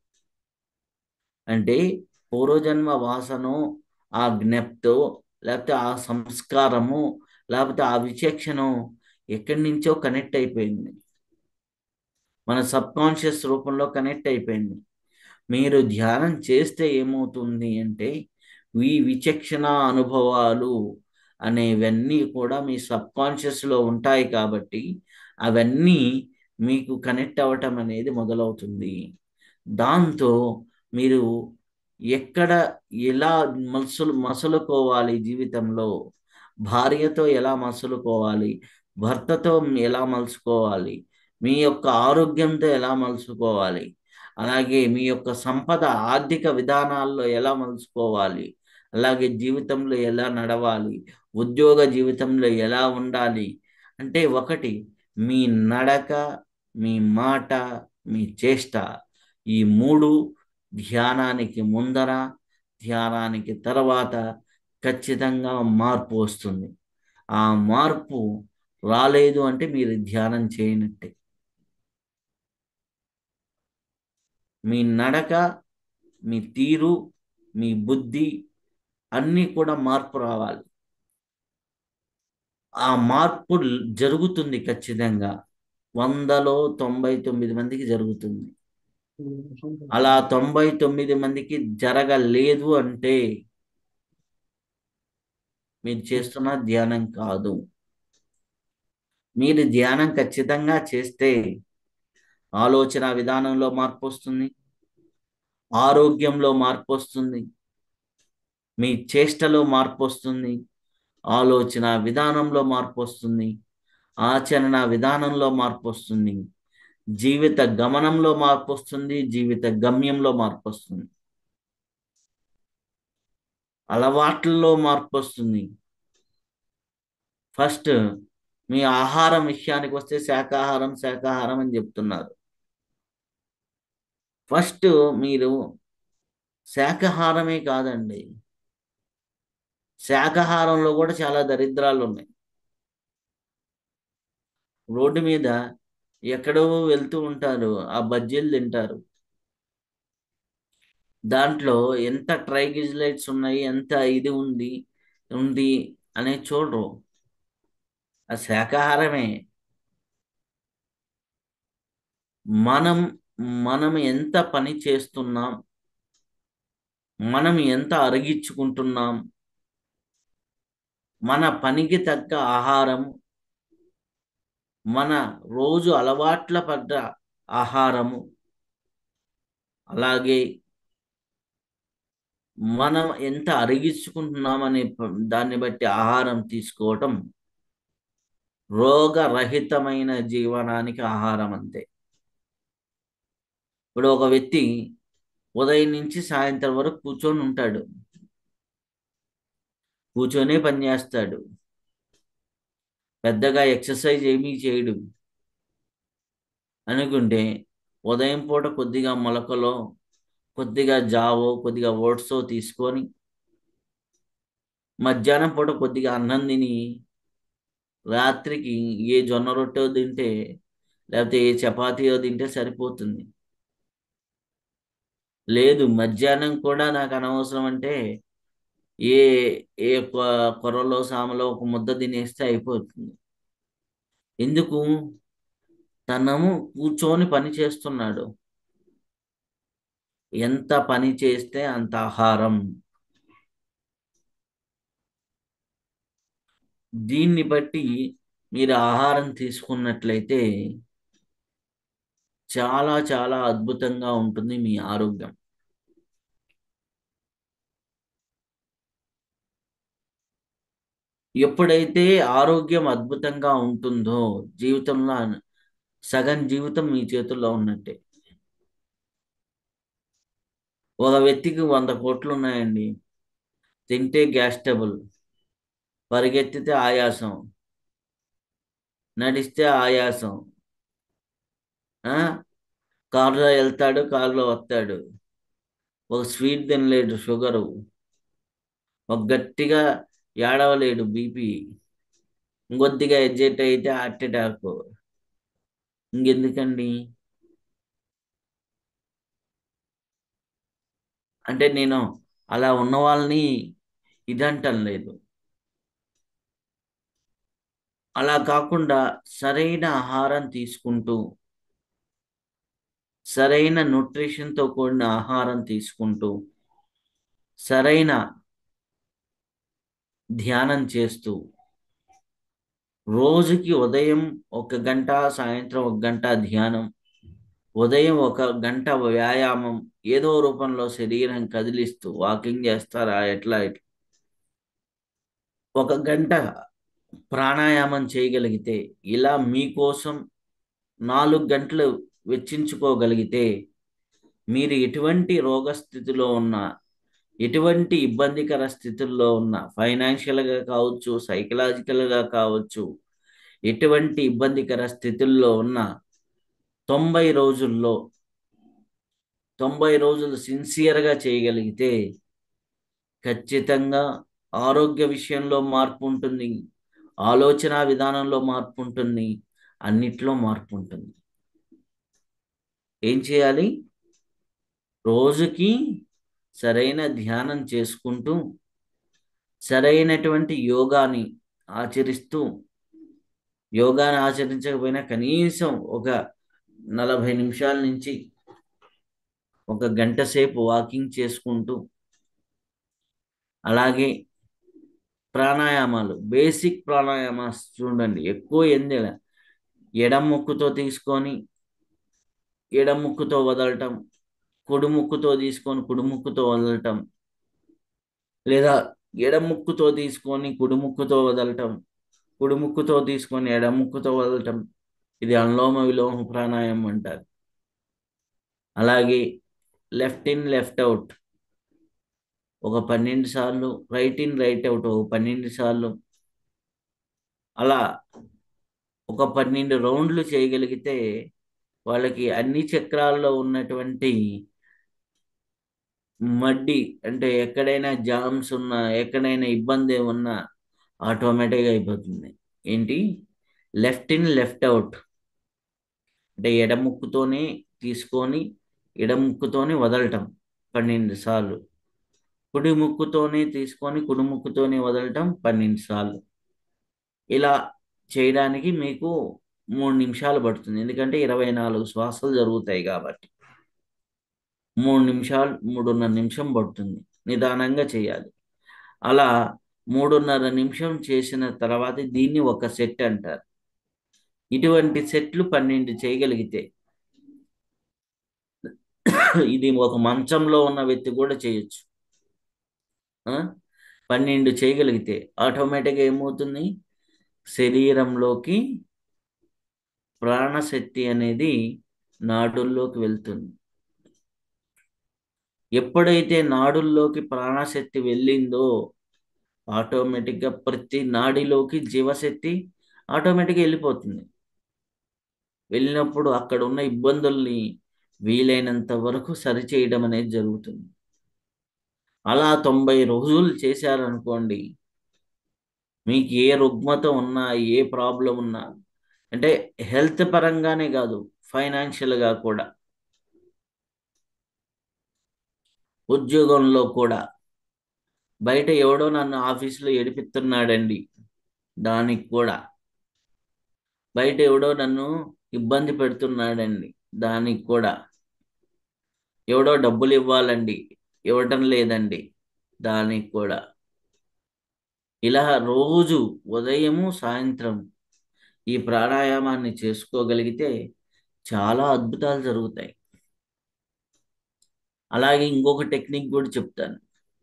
అంటే పూర్వజన్మ వాసనో ఆ జ్ఞప్తో లేకపోతే ఆ సంస్కారము లేకపోతే ఆ విచక్షణ ఎక్కడి నుంచో కనెక్ట్ అయిపోయింది మన సబ్ కాన్షియస్ రూపంలో కనెక్ట్ అయిపోయింది మీరు ధ్యానం చేస్తే ఏమవుతుంది అంటే ఈ విచక్షణ అనుభవాలు అనేవన్నీ కూడా మీ సబ్ కాన్షియస్లో ఉంటాయి కాబట్టి అవన్నీ మీకు కనెక్ట్ అవ్వటం అనేది మొదలవుతుంది దాంతో మీరు ఎక్కడ ఎలా మసులు మసులుకోవాలి జీవితంలో భార్యతో ఎలా మసులుకోవాలి భర్తతో ఎలా మలుచుకోవాలి మీ యొక్క ఆరోగ్యంతో ఎలా మలుచుకోవాలి అలాగే మీ యొక్క సంపద ఆర్థిక విధానాల్లో ఎలా మలుచుకోవాలి అలాగే జీవితంలో ఎలా నడవాలి ఉద్యోగ జీవితంలో ఎలా ఉండాలి అంటే ఒకటి మీ నడక మీ మాట మీ చేష్ట ఈ మూడు ధ్యానానికి ముందర ధ్యానానికి తర్వాత ఖచ్చితంగా మార్పు వస్తుంది ఆ మార్పు రాలేదు అంటే మీరు ధ్యానం చేయనట్టే మీ నడక మీ తీరు మీ బుద్ధి అన్నీ కూడా మార్పు రావాలి ఆ మార్పు జరుగుతుంది ఖచ్చితంగా వందలో తొంభై తొమ్మిది మందికి జరుగుతుంది అలా తొంభై తొమ్మిది మందికి జరగలేదు అంటే మీరు చేస్తున్న ధ్యానం కాదు మీరు ధ్యానం ఖచ్చితంగా చేస్తే ఆలోచన విధానంలో మార్పు వస్తుంది ఆరోగ్యంలో మార్పు వస్తుంది మీ చేష్టలో మార్పు వస్తుంది ఆలోచన విధానంలో మార్పు వస్తుంది ఆచరణ విధానంలో మార్పు వస్తుంది జీవిత గమనంలో మార్పు వస్తుంది జీవిత గమ్యంలో మార్పు వస్తుంది అలవాట్లలో మార్పు వస్తుంది ఫస్ట్ మీ ఆహారం విషయానికి వస్తే శాకాహారం శాకాహారం అని చెప్తున్నారు ఫస్ట్ మీరు శాకాహారమే కాదండి శాకాహారంలో కూడా చాలా దరిద్రాలు ఉన్నాయి రోడ్డు మీద ఎక్కడో వెళ్తూ ఉంటారు ఆ బజ్జీలు తింటారు దాంట్లో ఎంత ట్రైగ్లిజరైడ్స్ ఉన్నాయి ఎంత ఇది ఉంది ఉంది అనే చూడరు ఆ శాకాహారమే మనం మనం ఎంత పని చేస్తున్నాం మనం ఎంత అరిగించుకుంటున్నాం మన పనికి తగ్గ ఆహారం మన రోజు అలవాట్ల పడ్డ ఆహారము అలాగే మనం ఎంత అరిగించుకుంటున్నామనే దాన్ని బట్టి ఆహారం తీసుకోవటం రోగరహితమైన జీవనానికి ఆహారం అంతే ఇప్పుడు ఒక వ్యక్తి ఉదయం నుంచి సాయంత్రం వరకు కూర్చొని ఉంటాడు కూర్చొనే పని చేస్తాడు పెద్దగా ఎక్సర్సైజ్ ఏమీ చేయడు అనుకుంటే ఉదయం పూట కొద్దిగా మొలకలో కొద్దిగా జావో కొద్దిగా ఓట్సో తీసుకొని మధ్యాహ్నం పూట కొద్దిగా అన్నం తిని రాత్రికి ఏ జొన్న రొట్టెో తింటే లేకపోతే ఏ చపాతీయో తింటే సరిపోతుంది లేదు మధ్యాహ్నం కూడా నాకు అనవసరం అంటే ఏ ఏ కొరలో సామలో ఒక ముద్ద తినేస్తే అయిపోతుంది ఎందుకు తనము కూర్చొని పని చేస్తున్నాడు ఎంత పని చేస్తే అంత ఆహారం దీన్ని బట్టి మీరు ఆహారం తీసుకున్నట్లయితే చాలా చాలా అద్భుతంగా ఉంటుంది మీ ఆరోగ్యం ఎప్పుడైతే ఆరోగ్యం అద్భుతంగా ఉంటుందో జీవితంలో సగం జీవితం మీ చేతుల్లో ఉన్నట్టే ఒక వ్యక్తికి వంద కోట్లు ఉన్నాయండి తింటే గ్యాస్ ట్రబుల్ పరిగెత్తితే ఆయాసం నడిస్తే ఆయాసం కారులో వెళ్తాడు కారులో వస్తాడు ఒక స్వీట్ తినలేడు షుగరు ఒక గట్టిగా ఏడవలేడు బీపీ ఇంకొద్దిగా ఎగ్జైట్ అయితే హార్ట్ అటాక్ ఇంకెందుకండి అంటే నేను అలా ఉన్న వాళ్ళని ఇదంటం లేదు అలా కాకుండా సరైన ఆహారం తీసుకుంటూ సరైన న్యూట్రిషన్తో కూడిన ఆహారం తీసుకుంటూ సరైన ధ్యానం చేస్తూ రోజుకి ఉదయం ఒక గంట సాయంత్రం ఒక గంట ధ్యానం ఉదయం ఒక గంట వ్యాయామం ఏదో రూపంలో శరీరం కదిలిస్తూ వాకింగ్ చేస్తారా ఎట్లా ఎట్లా ఒక గంట ప్రాణాయామం చేయగలిగితే ఇలా మీకోసం నాలుగు గంటలు వెచ్చించుకోగలిగితే మీరు ఎటువంటి రోగస్థితిలో ఉన్నా ఎటువంటి ఇబ్బందికర స్థితుల్లో ఉన్న ఫైనాన్షియల్గా కావచ్చు సైకలాజికల్గా కావచ్చు ఎటువంటి ఇబ్బందికర స్థితుల్లో ఉన్న తొంభై రోజుల్లో తొంభై రోజులు సిన్సియర్గా చేయగలిగితే ఖచ్చితంగా ఆరోగ్య విషయంలో మార్పు ఉంటుంది ఆలోచన విధానంలో మార్పు ఉంటుంది అన్నిట్లో మార్పు ఉంటుంది ఏం చేయాలి రోజుకి సరైన ధ్యానం చేసుకుంటూ సరైనటువంటి యోగాని ఆచరిస్తూ యోగాని ఆచరించకపోయినా కనీసం ఒక నలభై నిమిషాల నుంచి ఒక గంట సేపు వాకింగ్ చేసుకుంటూ అలాగే ప్రాణాయామాలు బేసిక్ ప్రాణాయామాస్ చూడండి ఎక్కువ ఎందేల ఎడం ముక్కుతో తీసుకొని ఎడం ముక్కుతో వదలటం కుడి ముక్కుతో తీసుకొని కుడి ముక్కుతో వదలటం లేదా ఎడం ముక్కుతో తీసుకొని కుడి ముక్కుతో వదలటం కుడి ముక్కుతో తీసుకొని ఎడం ముక్కుతో వదలటం ఇది అనులోమ విలోమ ప్రాణాయామం అంటారు అలాగే లెఫ్ట్ ఇన్ లెఫ్ట్ అవుట్ ఒక పన్నెండు సార్లు రైట్ ఇన్ రైట్ అవుట్ ఒక పన్నెండు సార్లు అలా ఒక పన్నెండు రౌండ్లు చేయగలిగితే వాళ్ళకి అన్ని చక్రాల్లో ఉన్నటువంటి మడ్డి అంటే ఎక్కడైనా జామ్స్ ఉన్నా ఎక్కడైనా ఇబ్బంది ఉన్నా ఆటోమేటిక్గా అయిపోతుంది ఏంటి లెఫ్ట్ ఇన్ లెఫ్ట్ అవుట్ అంటే ఎడముక్కుతోనే తీసుకొని ఎడముక్కుతోనే వదలటం పన్నెండు సార్లు కుడి ముక్కుతోనే తీసుకొని కుడి ముక్కుతోనే వదలటం పన్నెండు సార్లు ఇలా చేయడానికి మీకు మూడు నిమిషాలు పడుతుంది ఎందుకంటే ఇరవై నాలుగు శ్వాసలు జరుగుతాయి కాబట్టి మూడు నిమిషాలు మూడున్నర నిమిషం పడుతుంది నిదానంగా చేయాలి అలా మూడున్నర నిమిషం చేసిన తర్వాత దీన్ని ఒక సెట్ అంటారు ఇటువంటి సెట్లు పన్నెండు చేయగలిగితే ఇది ఒక మంచంలో ఉన్న వ్యక్తి కూడా చేయొచ్చు పన్నెండు చేయగలిగితే ఆటోమేటిక్గా ఏమవుతుంది శరీరంలోకి ప్రాణశక్తి అనేది నాడుల్లోకి వెళ్తుంది ఎప్పుడైతే నాడుల్లోకి ప్రాణశక్తి వెళ్ళిందో ఆటోమేటిక్గా ప్రతి నాడిలోకి జీవశక్తి ఆటోమేటిక్గా వెళ్ళిపోతుంది వెళ్ళినప్పుడు అక్కడ ఉన్న ఇబ్బందుల్ని వీలైనంత వరకు సరిచేయడం అనేది జరుగుతుంది అలా తొంభై రోజులు చేశారనుకోండి మీకు ఏ రుగ్మత ఉన్నా ఏ ప్రాబ్లం ఉన్నా అంటే హెల్త్ పరంగానే కాదు ఫైనాన్షియల్గా కూడా ఉద్యోగంలో కూడా బయట ఎవడో నన్ను ఆఫీసులో ఏడిపిస్తున్నాడండి దానికి కూడా బయట ఎవడో నన్ను ఇబ్బంది పెడుతున్నాడండి దానికి కూడా ఎవడో డబ్బులు ఇవ్వాలండి ఇవ్వటం లేదండి దానికి కూడా ఇలా రోజు ఉదయము సాయంత్రం ఈ ప్రాణాయామాన్ని చేసుకోగలిగితే చాలా అద్భుతాలు జరుగుతాయి అలాగే ఇంకొక టెక్నిక్ కూడా చెప్తాను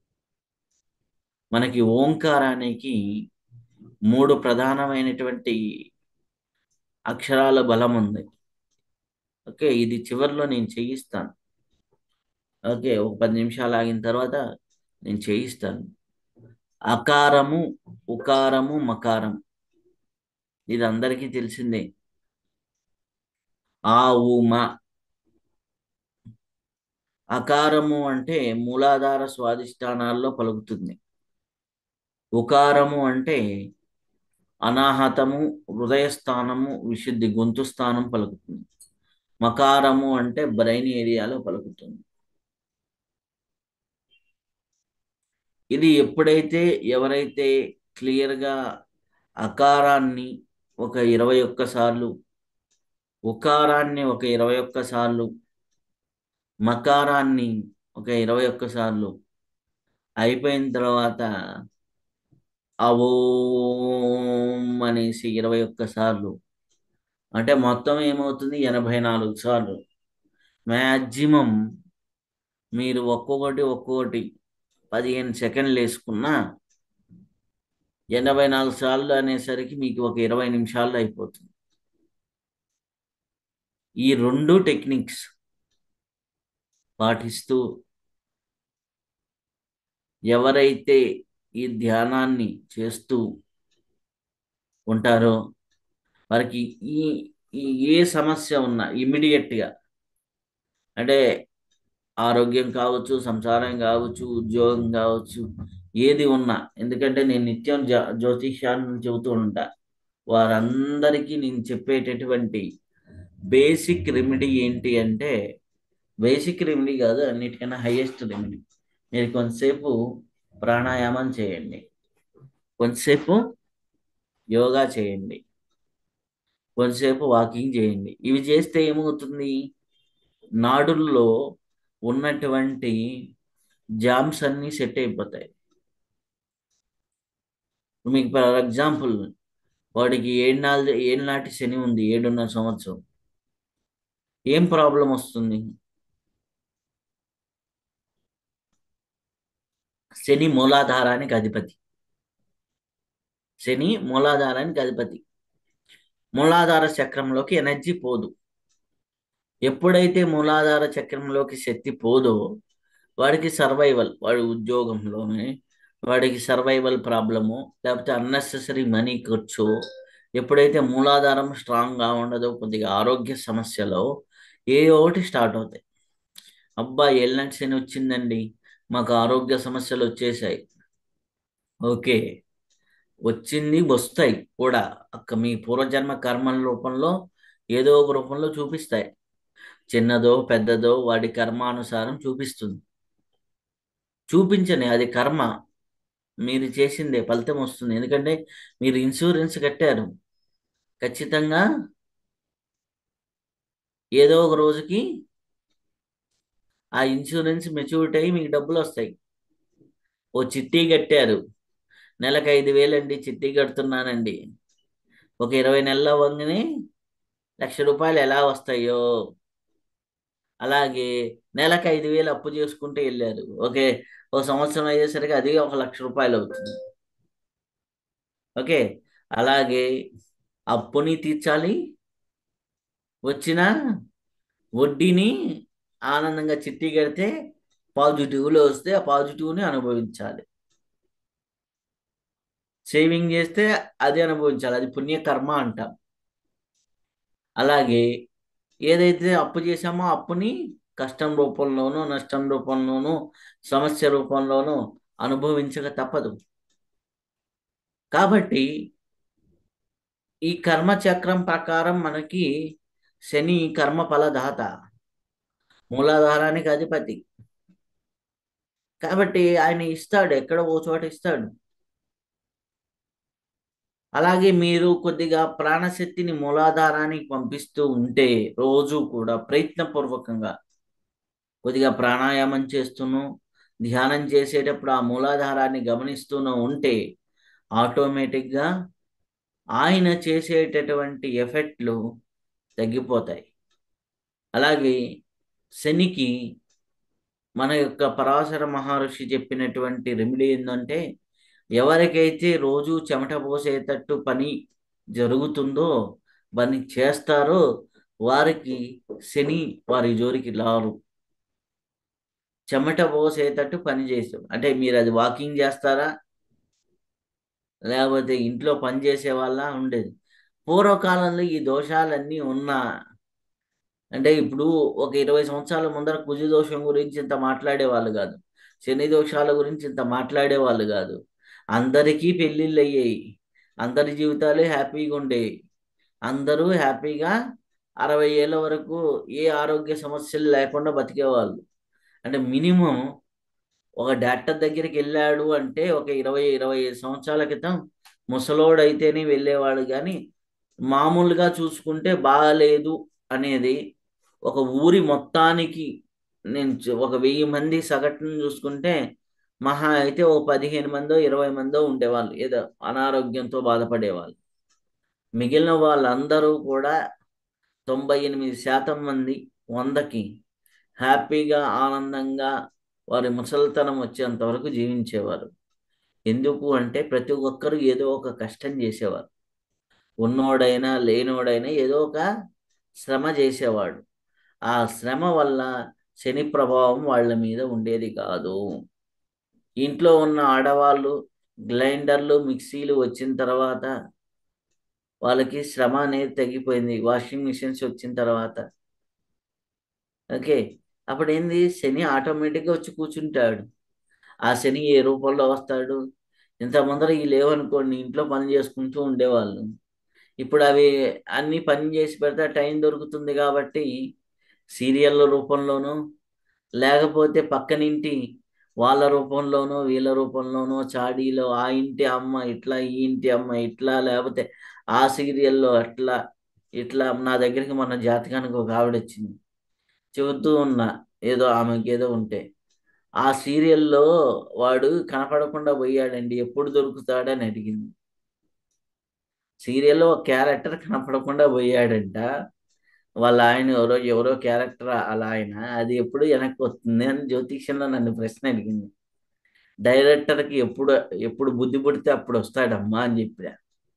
మనకి ఓంకారానికి మూడు ప్రధానమైనటువంటి అక్షరాల బలం ఉంది ఓకే ఇది చివరిలో నేను చేయిస్తాను ఓకే ఒక పది నిమిషాలు ఆగిన తర్వాత నేను చేయిస్తాను అకారము ఉకారము మకారం ఇది అందరికీ తెలిసిందే ఆ ఊమ అకారము అంటే మూలాధార స్వాదిష్టానాల్లో పలుకుతుంది ఉకారము అంటే అనాహతము హృదయస్థానము విశుద్ధి గొంతు స్థానం పలుకుతుంది మకారము అంటే బ్రెయిన్ ఏరియాలో పలుకుతుంది ఇది ఎప్పుడైతే ఎవరైతే క్లియర్గా అకారాన్ని ఒక ఇరవై ఒక్క సార్లు ఉకారాన్ని ఒక ఇరవై ఒక్క సార్లు మకారాన్ని ఒక ఇరవై ఒక్క సార్లు అయిపోయిన తర్వాత ఆ ఓం అనేసి ఇరవై ఒక్క సార్లు అంటే మొత్తం ఏమవుతుంది ఎనభై నాలుగు సార్లు మ్యాక్సిమం మీరు ఒక్కొక్కటి ఒక్కొక్కటి పదిహేను సెకండ్లు వేసుకున్నా ఎనభై నాలుగు సార్లు అనేసరికి మీకు ఒక ఇరవై నిమిషాల్లో అయిపోతుంది ఈ రెండు టెక్నిక్స్ పాటిస్తూ ఎవరైతే ఈ ధ్యానాన్ని చేస్తూ ఉంటారో వారికి ఈ ఈ ఏ సమస్య ఉన్నా ఇమ్మీడియట్గా అంటే ఆరోగ్యం కావచ్చు సంసారం కావచ్చు ఉద్యోగం కావచ్చు ఏది ఉన్నా ఎందుకంటే నేను నిత్యం జ్యో జ్యోతిష్యాన్ని చెబుతూ ఉంటా వారందరికీ నేను చెప్పేటటువంటి బేసిక్ రెమెడీ ఏంటి అంటే బేసిక్ రెమెడీ కాదు అన్నిటికన్నా హైయెస్ట్ రెమెడీ మీరు కొంతసేపు ప్రాణాయామం చేయండి కొంతసేపు యోగా చేయండి కొంతసేపు వాకింగ్ చేయండి ఇవి చేస్తే ఏమవుతుంది నాడుల్లో ఉన్నటువంటి జామ్స్ అన్నీ సెట్ అయిపోతాయి మీకు ఫర్ ఎగ్జాంపుల్ వాడికి ఏడు ఏళ్ళనాటి శని ఉంది ఏడున్నర సంవత్సరం ఏం ప్రాబ్లం వస్తుంది శని మూలాధారానికి అధిపతి శని మూలాధారానికి అధిపతి మూలాధార చక్రంలోకి ఎనర్జీ పోదు ఎప్పుడైతే మూలాధార చక్రంలోకి శక్తి పోదో వాడికి సర్వైవల్ వాడి ఉద్యోగంలోనే వాడికి సర్వైవల్ ప్రాబ్లము లేకపోతే అన్నెసెసరీ మనీ ఖర్చు ఎప్పుడైతే మూలాధారం స్ట్రాంగ్గా ఉండదో కొద్దిగా ఆరోగ్య సమస్యలో ఏ ఒకటి స్టార్ట్ అవుతాయి అబ్బా ఎల్లంటి శని వచ్చిందండి మాకు ఆరోగ్య సమస్యలు వచ్చేసాయి ఓకే వచ్చింది వస్తాయి కూడా అక్క మీ పూర్వజన్మ కర్మల రూపంలో ఏదో ఒక రూపంలో చూపిస్తాయి చిన్నదో పెద్దదో వాడి కర్మానుసారం చూపిస్తుంది చూపించని అది కర్మ మీరు చేసిందే ఫలితం వస్తుంది ఎందుకంటే మీరు ఇన్సూరెన్స్ కట్టారు ఖచ్చితంగా ఏదో ఒక రోజుకి ఆ ఇన్సూరెన్స్ మెచ్యూరిటీ అయ్యి మీకు డబ్బులు వస్తాయి ఓ చిట్టి కట్టారు నెలకు ఐదు వేలండి చిట్టి కడుతున్నానండి ఒక ఇరవై నెలల వంగని లక్ష రూపాయలు ఎలా వస్తాయో అలాగే నెలకు ఐదు వేలు అప్పు చేసుకుంటూ వెళ్ళారు ఓకే ఒక సంవత్సరం అయ్యేసరికి అది ఒక లక్ష రూపాయలు అవుతుంది ఓకే అలాగే అప్పుని తీర్చాలి వచ్చిన వడ్డీని ఆనందంగా చిట్టి కడితే పాజిటివ్లో వస్తే ఆ పాజిటివ్ని అనుభవించాలి సేవింగ్ చేస్తే అది అనుభవించాలి అది పుణ్యకర్మ అంటాం అలాగే ఏదైతే అప్పు చేశామో అప్పుని కష్టం రూపంలోనూ నష్టం రూపంలోనూ సమస్య రూపంలోనూ అనుభవించక తప్పదు కాబట్టి ఈ కర్మ చక్రం ప్రకారం మనకి శని కర్మ ఫలదాత మూలాధారానికి అధిపతి కాబట్టి ఆయన ఇస్తాడు ఎక్కడ ఓ చోట ఇస్తాడు అలాగే మీరు కొద్దిగా ప్రాణశక్తిని మూలాధారానికి పంపిస్తూ ఉంటే రోజు కూడా ప్రయత్నపూర్వకంగా కొద్దిగా ప్రాణాయామం చేస్తూను ధ్యానం చేసేటప్పుడు ఆ మూలాధారాన్ని గమనిస్తూనూ ఉంటే ఆటోమేటిక్గా ఆయన చేసేటటువంటి ఎఫెక్ట్లు తగ్గిపోతాయి అలాగే శనికి మన యొక్క పరాశర మహర్షి చెప్పినటువంటి రెమెడీ ఏంటంటే ఎవరికైతే రోజు చెమట పోసేటట్టు పని జరుగుతుందో పని చేస్తారో వారికి శని వారి జోలికి రారు చెమట పోసేటట్టు పని చేస్తాం అంటే మీరు అది వాకింగ్ చేస్తారా లేకపోతే ఇంట్లో పని చేసే వాళ్ళ ఉండేది పూర్వకాలంలో ఈ దోషాలన్నీ ఉన్నా అంటే ఇప్పుడు ఒక ఇరవై సంవత్సరాల ముందర కుజ దోషం గురించి ఇంత మాట్లాడేవాళ్ళు కాదు శని దోషాల గురించి ఇంత మాట్లాడేవాళ్ళు కాదు అందరికీ పెళ్ళిళ్ళు అయ్యాయి అందరి జీవితాలు హ్యాపీగా ఉండేవి అందరూ హ్యాపీగా అరవై ఏళ్ళ వరకు ఏ ఆరోగ్య సమస్యలు లేకుండా బతికేవాళ్ళు అంటే మినిమం ఒక డాక్టర్ దగ్గరికి వెళ్ళాడు అంటే ఒక ఇరవై ఇరవై ఐదు సంవత్సరాల క్రితం ముసలోడైతేనే వెళ్ళేవాడు కానీ మామూలుగా చూసుకుంటే బాగాలేదు అనేది ఒక ఊరి మొత్తానికి నేను చూ- ఒక వెయ్యి మంది సగటును చూసుకుంటే మహా అయితే ఓ పదిహేను మందో ఇరవై మందో ఉండేవాళ్ళు ఏదో అనారోగ్యంతో బాధపడేవాళ్ళు మిగిలిన వాళ్ళందరూ కూడా తొంభై ఎనిమిది శాతం మంది వందకి హ్యాపీగా ఆనందంగా వారి ముసలితనం వచ్చేంత వరకు జీవించేవారు ఎందుకు అంటే ప్రతి ఒక్కరు ఏదో ఒక కష్టం చేసేవారు ఉన్నోడైనా లేనోడైనా ఏదో ఒక శ్రమ చేసేవాడు ఆ శ్రమ వల్ల శని ప్రభావం వాళ్ళ మీద ఉండేది కాదు ఇంట్లో ఉన్న ఆడవాళ్ళు గ్రైండర్లు మిక్సీలు వచ్చిన తర్వాత వాళ్ళకి శ్రమ అనేది తగ్గిపోయింది వాషింగ్ మిషన్స్ వచ్చిన తర్వాత ఓకే అప్పుడు ఏంది శని ఆటోమేటిక్గా వచ్చి కూర్చుంటాడు ఆ శని ఏ రూపంలో వస్తాడు ఇంత ముందర ఈ లేవనుకోండి ఇంట్లో పని చేసుకుంటూ ఉండేవాళ్ళు ఇప్పుడు అవి అన్ని పని చేసి పెడితే టైం దొరుకుతుంది కాబట్టి సీరియళ్ళ రూపంలోనూ లేకపోతే పక్కనింటి వాళ్ళ రూపంలోనో వీళ్ళ రూపంలోనో చాడీలో ఆ ఇంటి అమ్మ ఇట్లా ఈ ఇంటి అమ్మ ఇట్లా లేకపోతే ఆ సీరియల్లో అట్లా ఇట్లా నా దగ్గరికి మన జాతకానికి ఒక ఆవిడ వచ్చింది చెబుతూ ఉన్నా ఏదో ఆమెకి ఏదో ఉంటే ఆ సీరియల్లో వాడు కనపడకుండా పోయాడండి ఎప్పుడు దొరుకుతాడని అడిగింది సీరియల్లో ఒక క్యారెక్టర్ కనపడకుండా పోయాడంట వాళ్ళ ఆయన ఎవరో ఎవరో క్యారెక్టర్ అలా ఆయన అది ఎప్పుడు వెనక్కి వస్తుంది అని జ్యోతిష్యంలో నన్ను ప్రశ్న అడిగింది డైరెక్టర్కి ఎప్పుడు ఎప్పుడు బుద్ధి పుడితే అప్పుడు వస్తాడమ్మా అని చెప్పా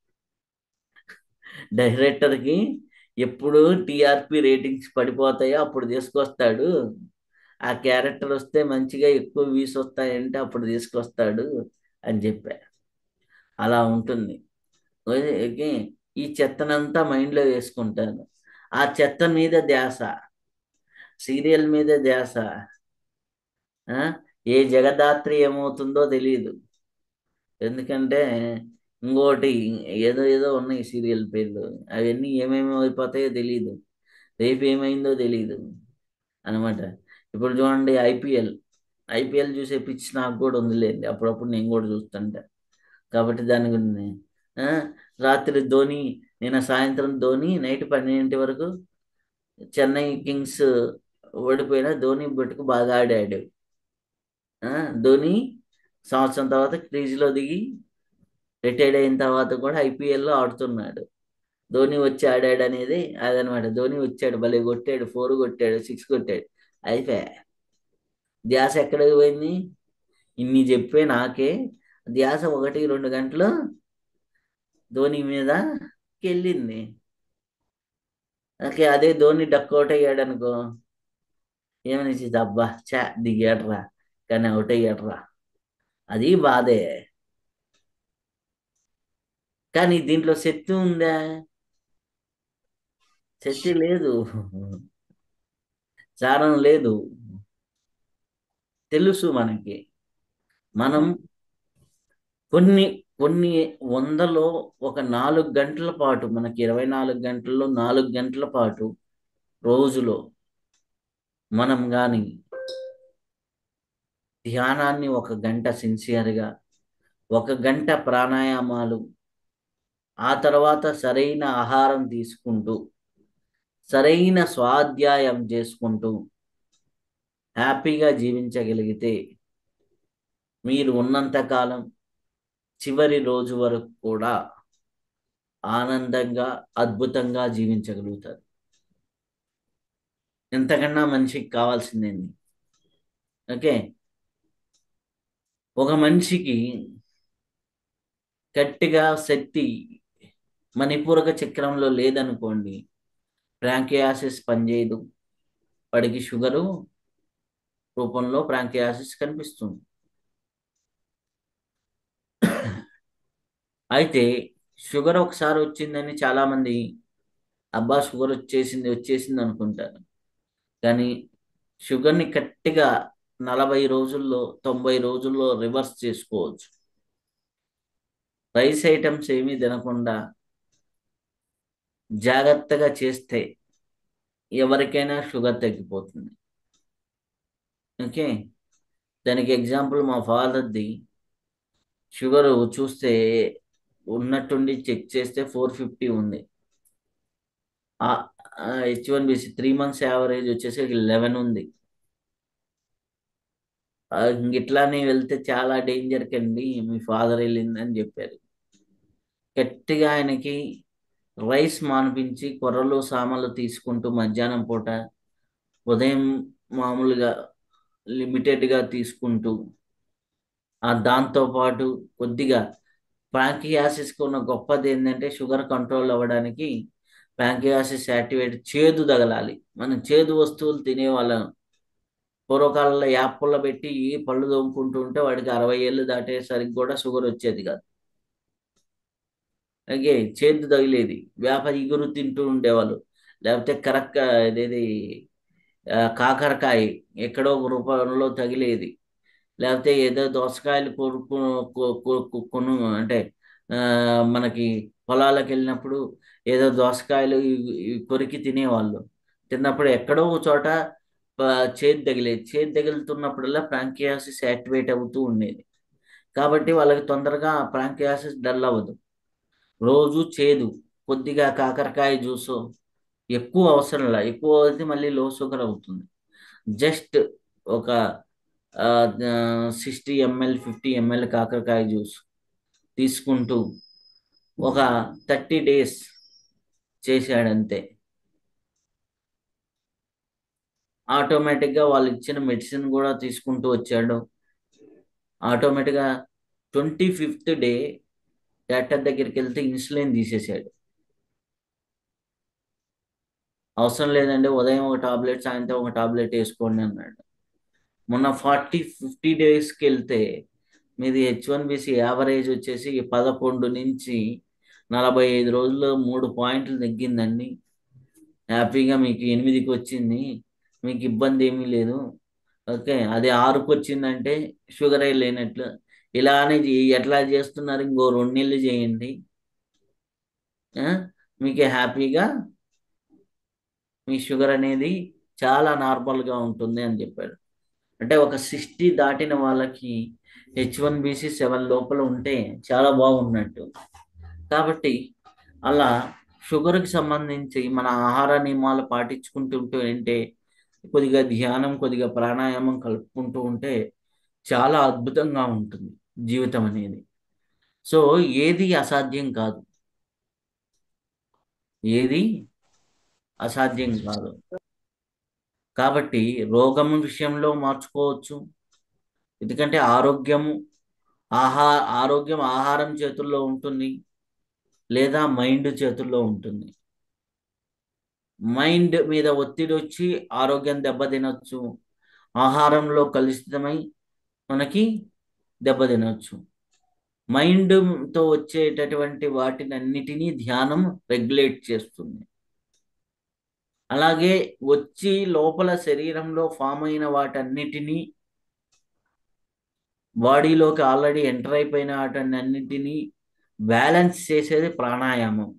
డైరెక్టర్కి ఎప్పుడు టీఆర్పి రేటింగ్స్ పడిపోతాయో అప్పుడు తీసుకొస్తాడు ఆ క్యారెక్టర్ వస్తే మంచిగా ఎక్కువ వ్యూస్ వస్తాయంటే అప్పుడు తీసుకొస్తాడు అని చెప్పా అలా ఉంటుంది ఓకే ఈ చెత్తనంతా మైండ్లో వేసుకుంటాను ఆ చెత్త మీద ధ్యాస సీరియల్ మీద ధ్యాస ఆ? ఏ జగదాత్రి ఏమవుతుందో తెలియదు ఎందుకంటే ఇంకోటి ఏదో ఏదో ఉన్నాయి సీరియల్ పేర్లు అవన్నీ ఏమేమి అయిపోతాయో తెలియదు రేపు ఏమైందో తెలియదు అనమాట ఇప్పుడు చూడండి ఐపీఎల్ ఐపీఎల్ చూసే పిచ్చి నాకు కూడా ఉందిలేండి అప్పుడప్పుడు నేను కూడా చూస్తుంటా కాబట్టి దాని గురించి ఆ, రాత్రి ధోని నిన్న సాయంత్రం ధోని నైట్ పన్నెండింటి వరకు చెన్నై కింగ్స్ ఓడిపోయినా ధోని బట్టుకు బాగా ఆడాడు ఆ, ధోని సంవత్సరం తర్వాత క్రీజ్లో దిగి రిటైర్డ్ అయిన తర్వాత కూడా ఐపీఎల్లో ఆడుతున్నాడు ధోని వచ్చి ఆడాడు అనేది అదనమాట ధోని వచ్చాడు భలే కొట్టాడు ఫోర్ కొట్టాడు సిక్స్ కొట్టాడు అయిపోయా ధ్యాస ఎక్కడికి పోయింది ఇన్ని చెప్పే నాకే ధ్యాస ఒకటి రెండు గంటలు ధోని మీద వెళ్ళింది ఓకే అదే ధోని డక్అవుట్ అయ్యాడు అనుకో ఏమనేసి అబ్బా చా దిగాడ్రా కానీ అవుట్ అయ్యాడ్రా అది బాధే కానీ దీంట్లో శక్తి ఉందా శక్తి లేదు చారం లేదు తెలుసు మనకి మనం కొన్ని కొన్ని వందలో ఒక నాలుగు గంటల పాటు మనకి ఇరవై నాలుగు గంటల్లో నాలుగు గంటల పాటు రోజులో మనం కానీ ధ్యానాన్ని ఒక గంట సిన్సియర్గా ఒక గంట ప్రాణాయామాలు ఆ తర్వాత సరైన ఆహారం తీసుకుంటూ సరైన స్వాధ్యాయం చేసుకుంటూ హ్యాపీగా జీవించగలిగితే మీరు ఉన్నంతకాలం చివరి రోజు వరకు కూడా ఆనందంగా అద్భుతంగా జీవించగలుగుతారు ఎంతకన్నా మనిషికి కావాల్సిందేంది ఓకే ఒక మనిషికి గట్టిగా శక్తి మణిపూరక చక్రంలో లేదనుకోండి ప్రాంకియాసిస్ పనిచేయదు వాడికి షుగరు రూపంలో ప్రాంకియాసిస్ కనిపిస్తుంది అయితే షుగర్ ఒకసారి వచ్చిందని చాలామంది అబ్బా షుగర్ వచ్చేసింది వచ్చేసింది అనుకుంటారు కానీ షుగర్ని గట్టిగా నలభై రోజుల్లో తొంభై రోజుల్లో రివర్స్ చేసుకోవచ్చు రైస్ ఐటమ్స్ ఏమీ తినకుండా జాగ్రత్తగా చేస్తే ఎవరికైనా షుగర్ తగ్గిపోతుంది ఓకే దానికి ఎగ్జాంపుల్ మా ఫాదర్ది షుగర్ చూస్తే ఉన్నట్టుండి చెక్ చేస్తే ఫోర్ ఫిఫ్టీ ఉంది H one BC three months average వచ్చేసి లెవెన్ ఉంది ఆ, ఇంక ఇట్లానే వెళ్తే చాలా డేంజర్ కండి మీ ఫాదర్ వెళ్ళిందని చెప్పారు గట్టిగా ఆయనకి రైస్ మానిపించి కొర్రలు సామలు తీసుకుంటూ మధ్యాహ్నం పూట ఉదయం మామూలుగా లిమిటెడ్గా తీసుకుంటూ ఆ దాంతో పాటు కొద్దిగా ప్యాంకియాసిస్కి ఉన్న గొప్పది ఏంటంటే షుగర్ కంట్రోల్ అవ్వడానికి ప్యాంకియాసిస్ యాక్టివేట్ చేదు తగలాలి మనం చేదు వస్తువులు తినేవాళ్ళం పూర్వకాలంలో యాప్పుల్లో పెట్టి పళ్ళు తోముకుంటూ ఉంటే వాడికి అరవై ఏళ్ళు దాటేసరికి కూడా షుగర్ వచ్చేది కాదు అలాగే చేదు తగిలేది వేప ఇగురు తింటూ ఉండేవాళ్ళు లేకపోతే కరక్క ఇదేది ఆ, కాకరకాయ ఎక్కడో ఒక రూపంలో తగిలేది లేకపోతే ఏదో దోసకాయలు కొనుక్కు కొ- కొ- కొ- కొను అంటే ఆ, మనకి పొలాలకు వెళ్ళినప్పుడు ఏదో దోసకాయలు ఇవి- ఇవి కొరికి తినేవాళ్ళు తిన్నప్పుడు ఎక్కడో ఒక చోట ఆ, చేదు తగిలేది చేదు తగులుతున్నప్పుడల్లా ప్రాంకియాసిస్ యాక్టివేట్ అవుతూ ఉండేది కాబట్టి వాళ్ళకి తొందరగా ప్రాంకియాసిస్ డల్ అవ్వదు రోజు చేదు కొద్దిగా కాకరకాయ జ్యూసు ఎక్కువ అవసరం లే ఎక్కువ అయితే మళ్ళీ లో షుగర్ అవుతుంది జస్ట్ ఒక సిక్స్టీ ఎంఎల్ ఫిఫ్టీ ఎంఎల్ కాకరకాయ జ్యూస్ తీసుకుంటూ ఒక థర్టీ డేస్ చేశాడంతే ఆటోమేటిక్గా వాళ్ళు ఇచ్చిన మెడిసిన్ కూడా తీసుకుంటూ వచ్చాడు ఆటోమేటిక్గా ట్వంటీ ఫిఫ్త్ డే డాక్టర్ దగ్గరికి వెళ్తే ఇన్సులిన్ తీసేసాడు అవసరం లేదండి ఉదయం ఒక టాబ్లెట్ సాయంత్రం ఒక టాబ్లెట్ వేసుకోండి అన్నాడు మొన్న ఫార్టీ ఫిఫ్టీ డేస్కి వెళ్తే మీది హెచ్ వన్ బీసీ యావరేజ్ వచ్చేసి పదకొండు నుంచి నలభై ఐదు రోజుల్లో మూడు పాయింట్లు తగ్గిందండి హ్యాపీగా మీకు ఎనిమిదికి వచ్చింది మీకు ఇబ్బంది ఏమీ లేదు ఓకే అది ఆరుకు వచ్చిందంటే షుగరే లేనట్లు ఇలానే చే- ఎట్లా చేస్తున్నారు ఇంకో రెండు నెలలు చేయండి ఆ? మీకు హ్యాపీగా మీ షుగర్ అనేది చాలా నార్మల్గా ఉంటుంది అని చెప్పాడు అంటే ఒక సిక్స్టీ దాటిన వాళ్ళకి హెచ్ వన్ బీసీ సెవెన్ లోపల ఉంటే చాలా బాగున్నట్టు కాబట్టి అలా షుగర్కి సంబంధించి మన ఆహార నియమాలు పాటించుకుంటుంటూ ఏంటే కొద్దిగా ధ్యానం కొద్దిగా ప్రాణాయామం కలుపుకుంటూ ఉంటే చాలా అద్భుతంగా ఉంటుంది జీవితం అనేది సో ఏది అసాధ్యం కాదు ఏది అసాధ్యం కాదు కాబట్టి రోగము విషయంలో మార్చుకోవచ్చు ఎందుకంటే ఆరోగ్యము ఆహా ఆరోగ్యం ఆహారం చేతుల్లో ఉంటుంది లేదా మైండ్ చేతుల్లో ఉంటుంది మైండ్ మీద ఒత్తిడి వచ్చి ఆరోగ్యం దెబ్బతినొచ్చు ఆహారంలో కలుషితమై మనకి దెబ్బతినొచ్చు మైండ్తో వచ్చేటటువంటి వాటిని అన్నిటినీ ధ్యానం రెగ్యులేట్ చేస్తుంది అలాగే వచ్చి లోపల శరీరంలో ఫామ్ అయిన వాటన్నిటినీ బాడీలోకి ఆల్రెడీ ఎంటర్ అయిపోయిన వాటిని అన్నిటినీ బ్యాలెన్స్ చేసేది ప్రాణాయామం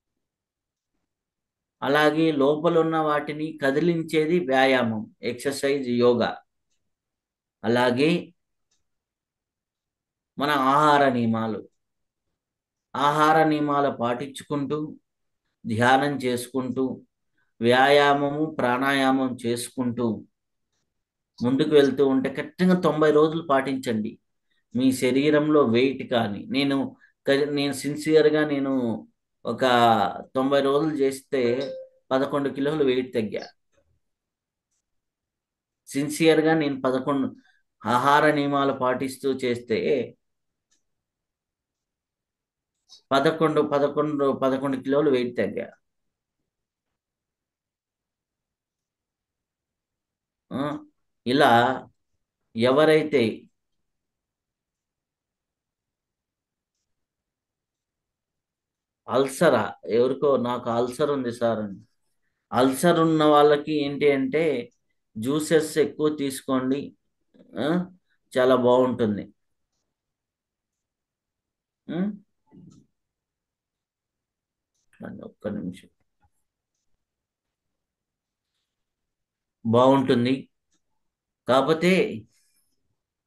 అలాగే లోపల ఉన్న వాటిని కదిలించేది వ్యాయామం ఎక్సర్సైజ్ యోగా అలాగే మన ఆహార నియమాలు ఆహార నియమాలు పాటించుకుంటూ ధ్యానం చేసుకుంటూ వ్యాయామము ప్రాణాయామం చేసుకుంటూ ముందుకు వెళ్తూ ఉంటే ఖచ్చితంగా తొంభై రోజులు పాటించండి మీ శరీరంలో వెయిట్ కానీ నేను క- నేను సిన్సియర్గా నేను ఒక తొంభై రోజులు చేస్తే పదకొండు కిలోలు వెయిట్ తగ్గా సిన్సియర్గా నేను పదకొండు ఆహార నియమాలు పాటిస్తూ చేస్తే పదకొండు పదకొండు పదకొండు కిలోలు వెయిట్ తగ్గా ఆ, ఇలా ఎవరైతే అల్సరా ఎవరికో నాకు అల్సర్ ఉంది సార్ అని అల్సర్ ఉన్న వాళ్ళకి ఏంటి అంటే జ్యూసెస్ ఎక్కువ తీసుకోండి ఆ, చాలా బాగుంటుంది ఉం? అండి, ఒక్క నిమిషం బాగుంటుంది కాకపోతే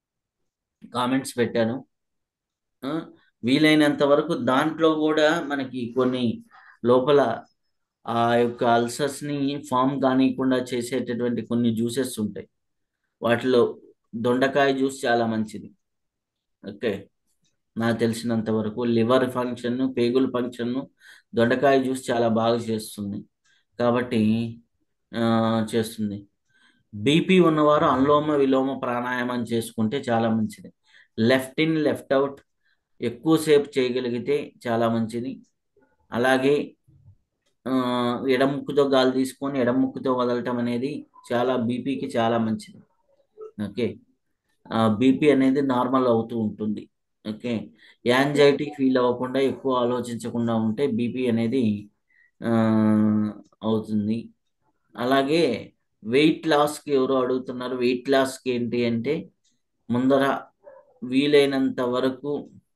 కామెంట్స్ పెట్టాను ఆ, వీలైనంత వరకు దాంట్లో కూడా మనకి కొన్ని లోపల ఆ యొక్క అల్సర్స్ని ఫామ్ కానివ్వకుండా చేసేటటువంటి కొన్ని జ్యూసెస్ ఉంటాయి వాటిలో దొండకాయ జ్యూస్ చాలా మంచిది ఓకే నాకు తెలిసినంత వరకు లివర్ ఫంక్షన్ పేగుల ఫంక్షన్ దొండకాయ జ్యూస్ చాలా బాగా చేస్తుంది కాబట్టి ఆ, చేస్తుంది బీపీ ఉన్నవారు అనులోమ విలోమ ప్రాణాయామం చేసుకుంటే చాలా మంచిది లెఫ్ట్ ఇన్ లెఫ్ట్ అవుట్ ఎక్కువసేపు చేయగలిగితే చాలా మంచిది అలాగే ఆ, ఎడముక్కుతో గాలి తీసుకొని ఎడముక్కుతో వదలటం అనేది చాలా బీపీకి చాలా మంచిది ఓకే బీపీ అనేది నార్మల్ అవుతూ ఉంటుంది ఓకే యాంగ్జైటీ ఫీల్ అవ్వకుండా ఎక్కువ ఆలోచించకుండా ఉంటే బీపీ అనేది ఆ, అవుతుంది అలాగే వెయిట్ లాస్కి ఎవరు అడుగుతున్నారు వెయిట్ లాస్కి ఏంటి అంటే ముందర వీలైనంత వరకు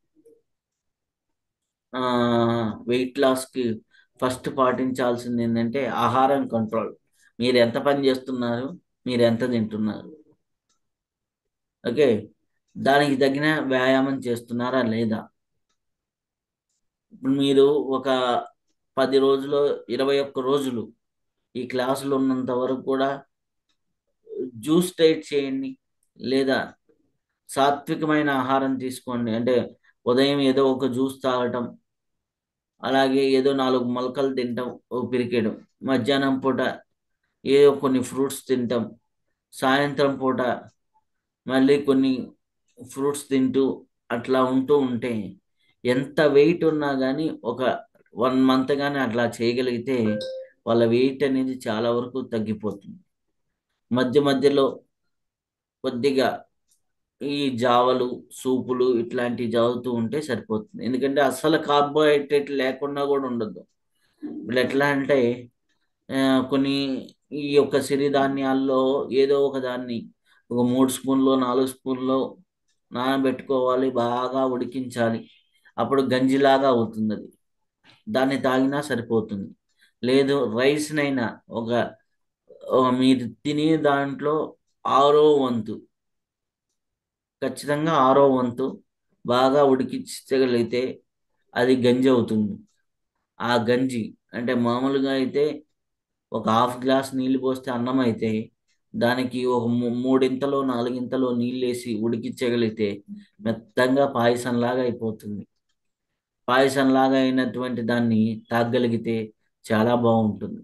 వెయిట్ లాస్కి ఫస్ట్ పాటించాల్సింది ఏంటంటే ఆహారం కంట్రోల్ మీరు ఎంత పని చేస్తున్నారు మీరు ఎంత తింటున్నారు ఓకే దానికి తగిన వ్యాయామం చేస్తున్నారా లేదా ఇప్పుడు మీరు ఒక పది రోజులు ఇరవై ఒక్క రోజులు ఈ క్లాసులు ఉన్నంత వరకు కూడా జ్యూస్ డైట్ చేయండి లేదా సాత్వికమైన ఆహారం తీసుకోండి అంటే ఉదయం ఏదో ఒక జ్యూస్ తాగటం అలాగే ఏదో నాలుగు మొలకలు తింటాం ఓ పిరికెడు మధ్యాహ్నం పూట ఏదో కొన్ని ఫ్రూట్స్ తింటాం సాయంత్రం పూట మళ్ళీ కొన్ని ఫ్రూట్స్ తింటూ అట్లా ఉంటూ ఉంటే ఎంత వెయిట్ ఉన్నా కానీ ఒక వన్ మంత్ కానీ అట్లా చేయగలిగితే వాళ్ళ వెయిట్ అనేది చాలా వరకు తగ్గిపోతుంది మధ్య మధ్యలో కొద్దిగా ఈ జావలు సూపులు ఇట్లాంటివి చదువుతూ ఉంటే సరిపోతుంది ఎందుకంటే అసలు కార్బోహైడ్రేట్ లేకుండా కూడా ఉండదు ఇప్పుడు ఎట్లా అంటే ఆ, కొన్ని ఈ యొక్క సిరిధాన్యాల్లో ఏదో ఒక దాన్ని ఒక మూడు స్పూన్లు నాలుగు స్పూన్లు నానబెట్టుకోవాలి బాగా ఉడికించాలి అప్పుడు గంజిలాగా అవుతుంది అది దాన్ని తాగినా సరిపోతుంది లేదు రైస్నైనా ఒక ఆ, మీరు తినే దాంట్లో ఆరో వంతు ఖచ్చితంగా ఆరో వంతు బాగా ఉడికించగలిగితే అది గంజి అవుతుంది ఆ గంజి అంటే మామూలుగా అయితే ఒక హాఫ్ గ్లాస్ నీళ్ళు పోస్తే అన్నం అయితే దానికి ఒక మూ- మూడింతలో నాలుగింతలో నీళ్ళు వేసి ఉడికించగలిగితే మెత్తంగా పాయసంలాగా అయిపోతుంది పాయసంలాగా అయినటువంటి దాన్ని తాగగలిగితే చాలా బాగుంటుంది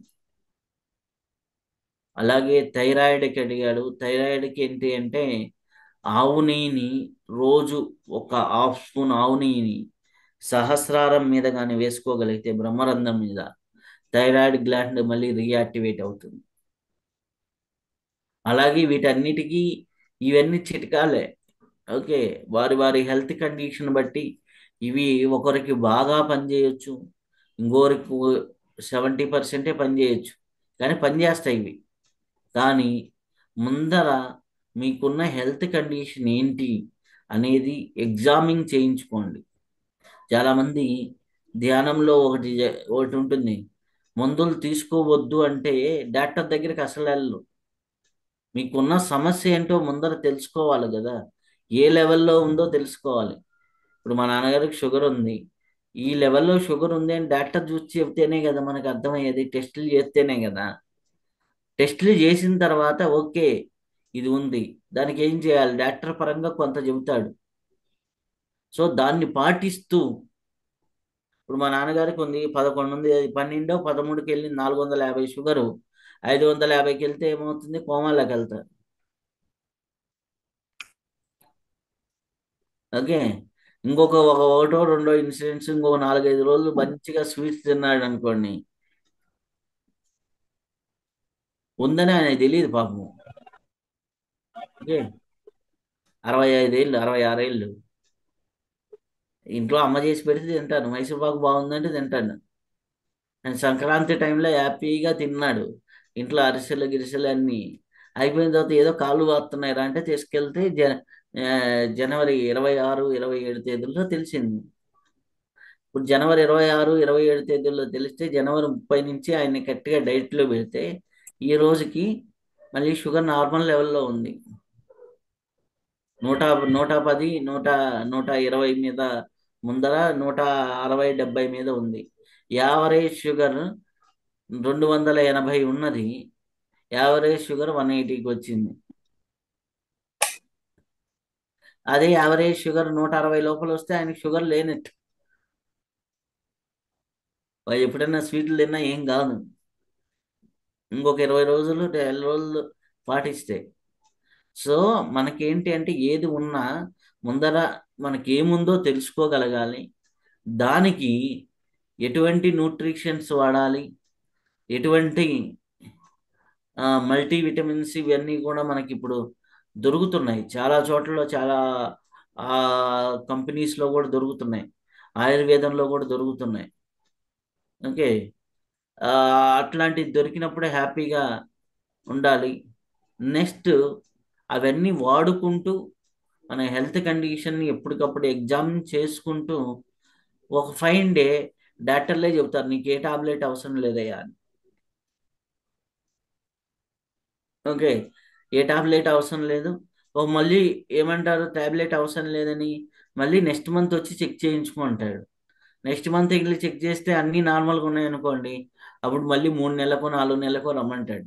అలాగే థైరాయిడ్కి అడిగాడు థైరాయిడ్కి ఏంటి అంటే ఆవు నెయ్యిని రోజు ఒక హాఫ్ స్పూన్ ఆవు నెయ్యిని సహస్రారం మీద కానీ వేసుకోగలిగితే బ్రహ్మరంధ్రం మీద థైరాయిడ్ గ్లాండ్ మళ్ళీ రీయాక్టివేట్ అవుతుంది అలాగే వీటన్నిటికీ ఇవన్నీ చిట్కాలే ఓకే వారి వారి హెల్త్ కండిషన్ బట్టి ఇవి ఒకరికి బాగా పనిచేయొచ్చు ఇంకొకరికి సెవెంటీ పర్సెంటే పనిచేయొచ్చు కానీ పనిచేస్తాయి ఇవి కానీ ముందర మీకున్న హెల్త్ కండిషన్ ఏంటి అనేది ఎగ్జామింగ్ చేయించుకోండి చాలామంది ధ్యానంలో ఒకటి జ- ఒకటి ఉంటుంది మందులు తీసుకోవద్దు అంటే డాక్టర్ దగ్గరికి అసలు వెళ్ళరు మీకున్న సమస్య ఏంటో ముందర తెలుసుకోవాలి కదా ఏ లెవెల్లో ఉందో తెలుసుకోవాలి ఇప్పుడు మా నాన్నగారికి షుగర్ ఉంది ఈ లెవెల్లో షుగర్ ఉంది అని డాక్టర్ చూసి చెప్తేనే కదా మనకు అర్థమయ్యేది టెస్టులు చేస్తేనే కదా టెస్టులు చేసిన తర్వాత ఓకే ఇది ఉంది దానికి ఏం చేయాలి డాక్టర్ పరంగా కొంత చెబుతాడు సో దాన్ని పాటిస్తూ ఇప్పుడు మా నాన్నగారికి ఉంది పదకొండు ఉంది అది పన్నెండో పదమూడుకి వెళ్ళి నాలుగు వందల యాభై షుగరు ఐదు వందల యాభైకి వెళ్తే ఏమవుతుంది కోమాలోకి వెళ్తారు ఓకే ఇంకొక ఒక ఒకటో రెండో ఇన్సిడెంట్స్ ఇంకొక నాలుగైదు రోజులు మంచిగా స్వీట్స్ తిన్నాడు అనుకోండి ఉందని ఆయన తెలియదు పాపం ఓకే అరవై ఐదేళ్ళు అరవై ఆరేళ్ళు ఇంట్లో అమ్మ చేసి పెడితే తింటాను మైసూర్ పాకు బాగుందంటే తింటాను అండ్ సంక్రాంతి టైంలో హ్యాపీగా తిన్నాడు ఇంట్లో అరిసెలు గిరిసెలు అన్నీ అయిపోయిన తర్వాత ఏదో కాళ్ళు వాస్తున్నాయి అంటే తీసుకెళ్తే జ ఆ, జనవరి ఇరవై ఆరు ఇరవై ఏడు తేదీల్లో తెలిసింది ఇప్పుడు జనవరి ఇరవై ఆరు ఇరవై ఏడు తేదీల్లో తెలిస్తే జనవరి ముప్పై నుంచి ఆయన గట్టిగా డైట్లో పెడితే ఈ రోజుకి మళ్ళీ షుగర్ నార్మల్ లెవెల్లో ఉంది నూట నూట పది నూట నూట ఇరవై మీద ముందర నూట అరవై డెబ్బై మీద ఉంది యావరేజ్ షుగర్ రెండు వందల ఎనభై ఉన్నది యావరేజ్ షుగర్ వన్ ఎయిటీకి వచ్చింది అదే యావరేజ్ షుగర్ నూట అరవై లోపల వస్తే ఆయనకి షుగర్ లేనట్టు వాళ్ళు ఎప్పుడైనా స్వీట్లు తిన్నా ఏం కాదు ఇంకొక ఇరవై రోజులు నెల రోజులు పాటిస్తే సో మనకేంటి అంటే ఏది ఉన్నా ముందర మనకి ఏముందో తెలుసుకోగలగాలి దానికి ఎటువంటి న్యూట్రిషన్స్ వాడాలి ఎటువంటి మల్టీ విటమిన్స్ ఇవన్నీ కూడా మనకి ఇప్పుడు దొరుకుతున్నాయి చాలా చోట్ల చాలా కంపెనీస్లో కూడా దొరుకుతున్నాయి ఆయుర్వేదంలో కూడా దొరుకుతున్నాయి ఓకే అట్లాంటివి దొరికినప్పుడే హ్యాపీగా ఉండాలి నెక్స్ట్ అవన్నీ వాడుకుంటూ మన హెల్త్ కండిషన్ని ఎప్పటికప్పుడు ఎగ్జామ్ చేసుకుంటూ ఒక ఫైవ్ డే డాక్టర్లే చెబుతారు నీకు ఏ టాబ్లెట్ అవసరం లేదయ్యా అని ఓకే ఏ టాబ్లెట్ అవసరం లేదు ఓ మళ్ళీ ఏమంటారు టాబ్లెట్ అవసరం లేదని మళ్ళీ నెక్స్ట్ మంత్ వచ్చి చెక్ చేయించుకుంటాడు నెక్స్ట్ మంత్ వెళ్ళి చెక్ చేస్తే అన్నీ నార్మల్గా ఉన్నాయనుకోండి అప్పుడు మళ్ళీ మూడు నెలలకు నాలుగు నెలలకు రమ్మంటాడు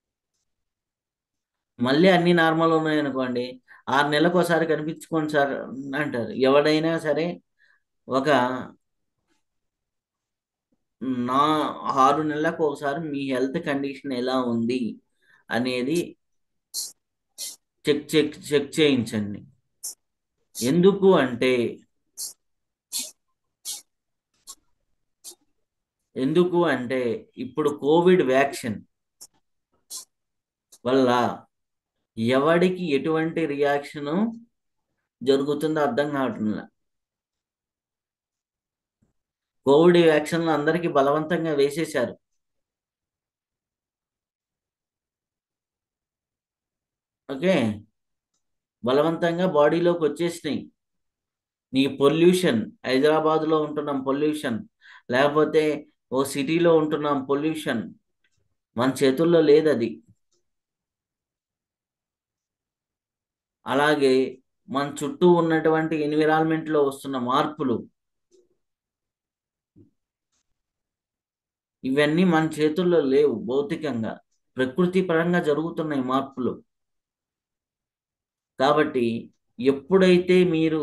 మళ్ళీ అన్నీ నార్మల్ ఉన్నాయనుకోండి ఆరు నెలలకు ఒకసారి కనిపించుకోండి సార్ అంటారు ఎవడైనా సరే ఒక నా ఆరు నెలలకు ఒకసారి మీ హెల్త్ కండిషన్ ఎలా ఉంది అనేది చెక్ చెక్ చెక్ చేయించండి ఎందుకు అంటే ఎందుకు అంటే ఇప్పుడు కోవిడ్ వ్యాక్సిన్ వల్ల ఎవడికి ఎటువంటి రియాక్షన్ జరుగుతుందో అర్థం కావట్లేదు కోవిడ్ వ్యాక్సిన్లు అందరికీ బలవంతంగా వేసేశారు ఓకే బలవంతంగా బాడీలోకి వచ్చేసినాయి నీ పొల్యూషన్ హైదరాబాద్లో ఉంటున్నాం పొల్యూషన్ లేకపోతే ఓ సిటీలో ఉంటున్నాం పొల్యూషన్ మన చేతుల్లో లేదు అది అలాగే మన చుట్టూ ఉన్నటువంటి ఎన్విరాన్మెంట్లో వస్తున్న మార్పులు ఇవన్నీ మన చేతుల్లో లేవు భౌతికంగా ప్రకృతి పరంగా జరుగుతున్నాయి మార్పులు కాబట్టి ఎప్పుడైతే మీరు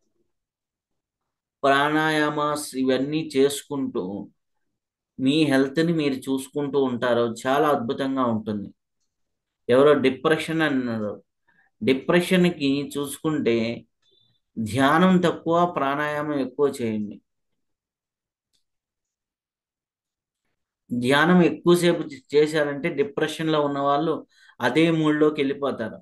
ప్రాణాయామాస్ ఇవన్నీ చేసుకుంటూ మీ హెల్త్ని మీరు చూసుకుంటూ ఉంటారో చాలా అద్భుతంగా ఉంటుంది ఎవరో డిప్రెషన్ అన్నారు డిప్రెషన్కి చూసుకుంటే ధ్యానం తక్కువ ప్రాణాయామం ఎక్కువ చేయండి ధ్యానం ఎక్కువసేపు చేశారంటే డిప్రెషన్లో ఉన్న వాళ్ళు అదే మూడ్లోకి వెళ్ళిపోతారు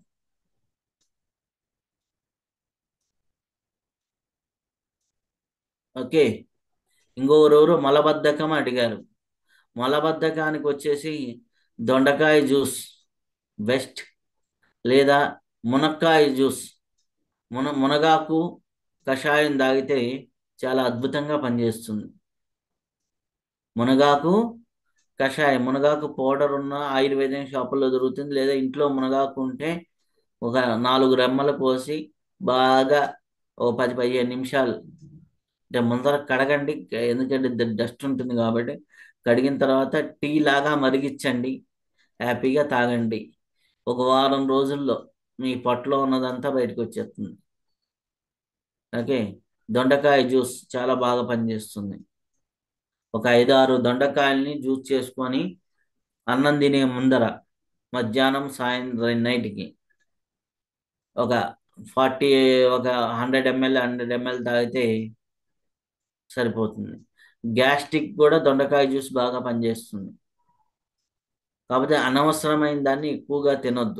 ఓకే ఇంకొకరెవరు మలబద్ధకం అడిగారు మలబద్ధకానికి వచ్చేసి దొండకాయ జ్యూస్ బెస్ట్ లేదా మునక్కాయ జ్యూస్ మున మునగాకు కషాయం తాగితే చాలా అద్భుతంగా పనిచేస్తుంది మునగాకు కషాయం మునగాకు పౌడర్ ఉన్న ఆయుర్వేదం షాపుల్లో దొరుకుతుంది లేదా ఇంట్లో మునగాకు ఉంటే ఒక నాలుగు రెమ్మలు పోసి బాగా ఓ పది పదిహేను నిమిషాలు అంటే ముందర కడగండి ఎందుకంటే డస్ట్ ఉంటుంది కాబట్టి కడిగిన తర్వాత టీ లాగా మరిగించండి హ్యాపీగా తాగండి ఒక వారం రోజుల్లో మీ పొట్టలో ఉన్నదంతా బయటకు వచ్చేస్తుంది ఓకే దొండకాయ జ్యూస్ చాలా బాగా పనిచేస్తుంది ఒక ఐదు ఆరు దొండకాయల్ని జ్యూస్ చేసుకొని అన్నం తినే ముందర మధ్యాహ్నం సాయంత్రం నైట్కి ఒక ఫార్టీ ఒక హండ్రెడ్ ఎంఎల్ హండ్రెడ్ ఎంఎల్ తాగితే సరిపోతుంది గ్యాస్ట్రిక్ కూడా దొండకాయ జ్యూస్ బాగా పనిచేస్తుంది కాకపోతే అనవసరమైన దాన్ని ఎక్కువగా తినొద్దు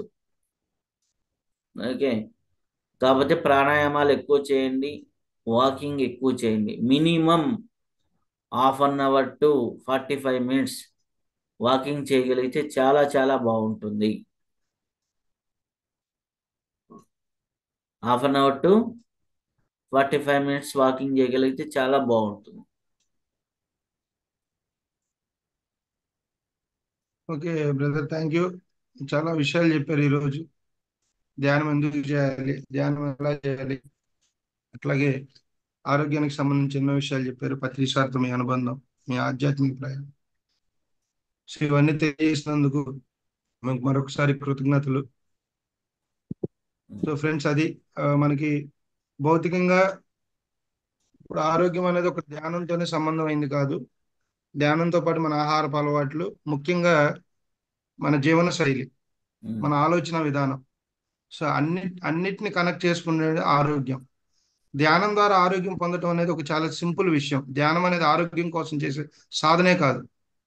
ఓకే కాకపోతే ప్రాణాయామాలు ఎక్కువ చేయండి వాకింగ్ ఎక్కువ చేయండి minimum half an hour to forty five minutes walking చేయగలిగితే చాలా చాలా బాగుంటుంది half an hour to forty five minutes walking చేయగలిగితే చాలా బాగుంటుంది ఓకే బ్రదర్ థ్యాంక్ యూ చాలా విషయాలు చెప్పారు ఈరోజు ధ్యానం ఎందుకు చేయాలి ధ్యానం ఎలా చేయాలి అట్లాగే ఆరోగ్యానికి సంబంధించి ఎన్నో విషయాలు చెప్పారు పత్రి సార్తో మీ అనుబంధం మీ ఆధ్యాత్మిక ప్రయాణం సో ఇవన్నీ తెలియజేసినందుకు మీకు మరొకసారి కృతజ్ఞతలు సో ఫ్రెండ్స్ అది ఆ, మనకి భౌతికంగా ఇప్పుడు ఆరోగ్యం అనేది ఒక ధ్యానంతోనే సంబంధం అయింది కాదు ధ్యానంతో పాటు మన ఆహారపు అలవాట్లు ముఖ్యంగా మన జీవన శైలి ఉమ్, మన ఆలోచన విధానం సో అన్ని అన్నిటిని కనెక్ట్ చేసుకునేది ఆరోగ్యం ధ్యానం ద్వారా ఆరోగ్యం పొందడం అనేది ఒక చాలా సింపుల్ విషయం ధ్యానం అనేది ఆరోగ్యం కోసం చేసే సాధనే కాదు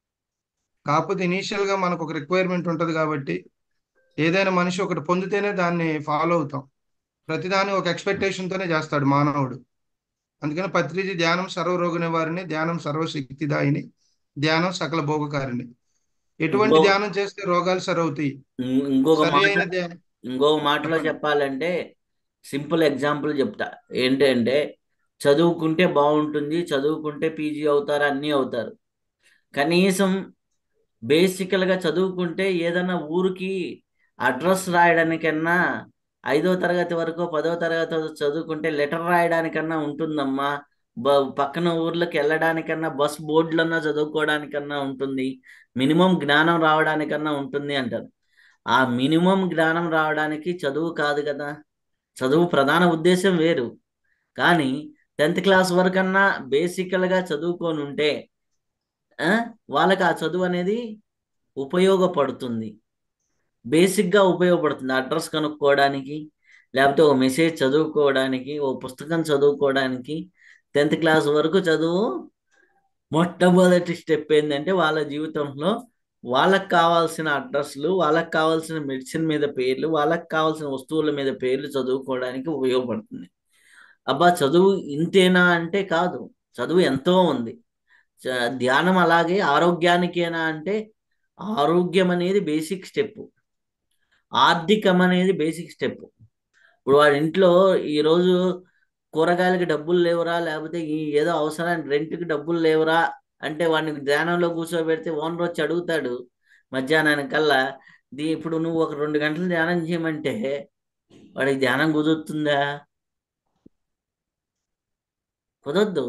కాకపోతే ఇనీషియల్ గా మనకు ఒక రిక్వైర్మెంట్ ఉంటుంది కాబట్టి ఏదైనా మనిషి ఒకటి పొందితేనే దాన్ని ఫాలో అవుతాం ప్రతిదాని ఒక ఎక్స్పెక్టేషన్ తోనే చేస్తాడు మానవుడు అందుకని పత్రిజీ ధ్యానం సర్వరోగ నివారిణి ధ్యానం సర్వశక్తిదాయిని ధ్యానం సకల భోగకారిణి ఎటువంటి ఇంకో ధ్యానం చేస్తే రోగాలు సరవుతాయి ఇం- ఇంకొక సరి మాట అయిన ధ్యానం ఇంకొక మాటలో చెప్పండి చెప్పాలంటే సింపుల్ ఎగ్జాంపుల్ చెప్తా ఏంటంటే చదువుకుంటే బాగుంటుంది చదువుకుంటే పీజీ అవుతారు అన్నీ అవుతారు కనీసం బేసికల్గా చదువుకుంటే ఏదైనా ఊరికి అడ్రస్ రాయడానికన్నా ఐదో తరగతి వరకు పదో తరగతి వరకు చదువుకుంటే లెటర్ రాయడానికన్నా ఉంటుందమ్మా బ పక్కన ఊర్లకు వెళ్ళడానికన్నా బస్ బోర్డులన్నా చదువుకోవడానికన్నా ఉంటుంది మినిమం జ్ఞానం రావడానికన్నా ఉంటుంది అంటారు ఆ మినిమం జ్ఞానం రావడానికి చదువు కాదు కదా చదువు ప్రధాన ఉద్దేశం వేరు కానీ టెన్త్ క్లాస్ వరకన్నా బేసికల్గా చదువుకొని ఉంటే ఆ, వాళ్ళకి ఆ చదువు అనేది ఉపయోగపడుతుంది బేసిక్గా ఉపయోగపడుతుంది అడ్రస్ కనుక్కోవడానికి లేకపోతే ఒక మెసేజ్ చదువుకోవడానికి ఓ పుస్తకం చదువుకోవడానికి టెన్త్ క్లాస్ వరకు చదువు మొట్టమొదటి స్టెప్ ఏంటంటే వాళ్ళ జీవితంలో వాళ్ళకి కావాల్సిన అడ్రస్లు వాళ్ళకి కావాల్సిన మెడిసిన్ మీద పేర్లు వాళ్ళకి కావాల్సిన వస్తువుల మీద పేర్లు చదువుకోవడానికి ఉపయోగపడుతుంది అబ్బా చదువు ఇంతేనా అంటే కాదు చదువు ఎంతో ఉంది చ- ధ్యానం అలాగే ఆరోగ్యానికేనా అంటే ఆరోగ్యం అనేది బేసిక్ స్టెప్ ఆర్థికం అనేది బేసిక్ స్టెప్ ఇప్పుడు వాడి ఇంట్లో ఈరోజు కూరగాయలకి డబ్బులు లేవురా లేకపోతే ఈ ఏదో అవసరానికి రెంట్కి డబ్బులు లేవురా అంటే వాడిని ధ్యానంలో కూర్చోబెడితే ఓనర్ వచ్చి అడుగుతాడు మధ్యాహ్నానికల్లా దీ ఇప్పుడు నువ్వు ఒక రెండు గంటలు ధ్యానం చేయమంటే వాడికి ధ్యానం కుదురుతుందా కుదరద్దు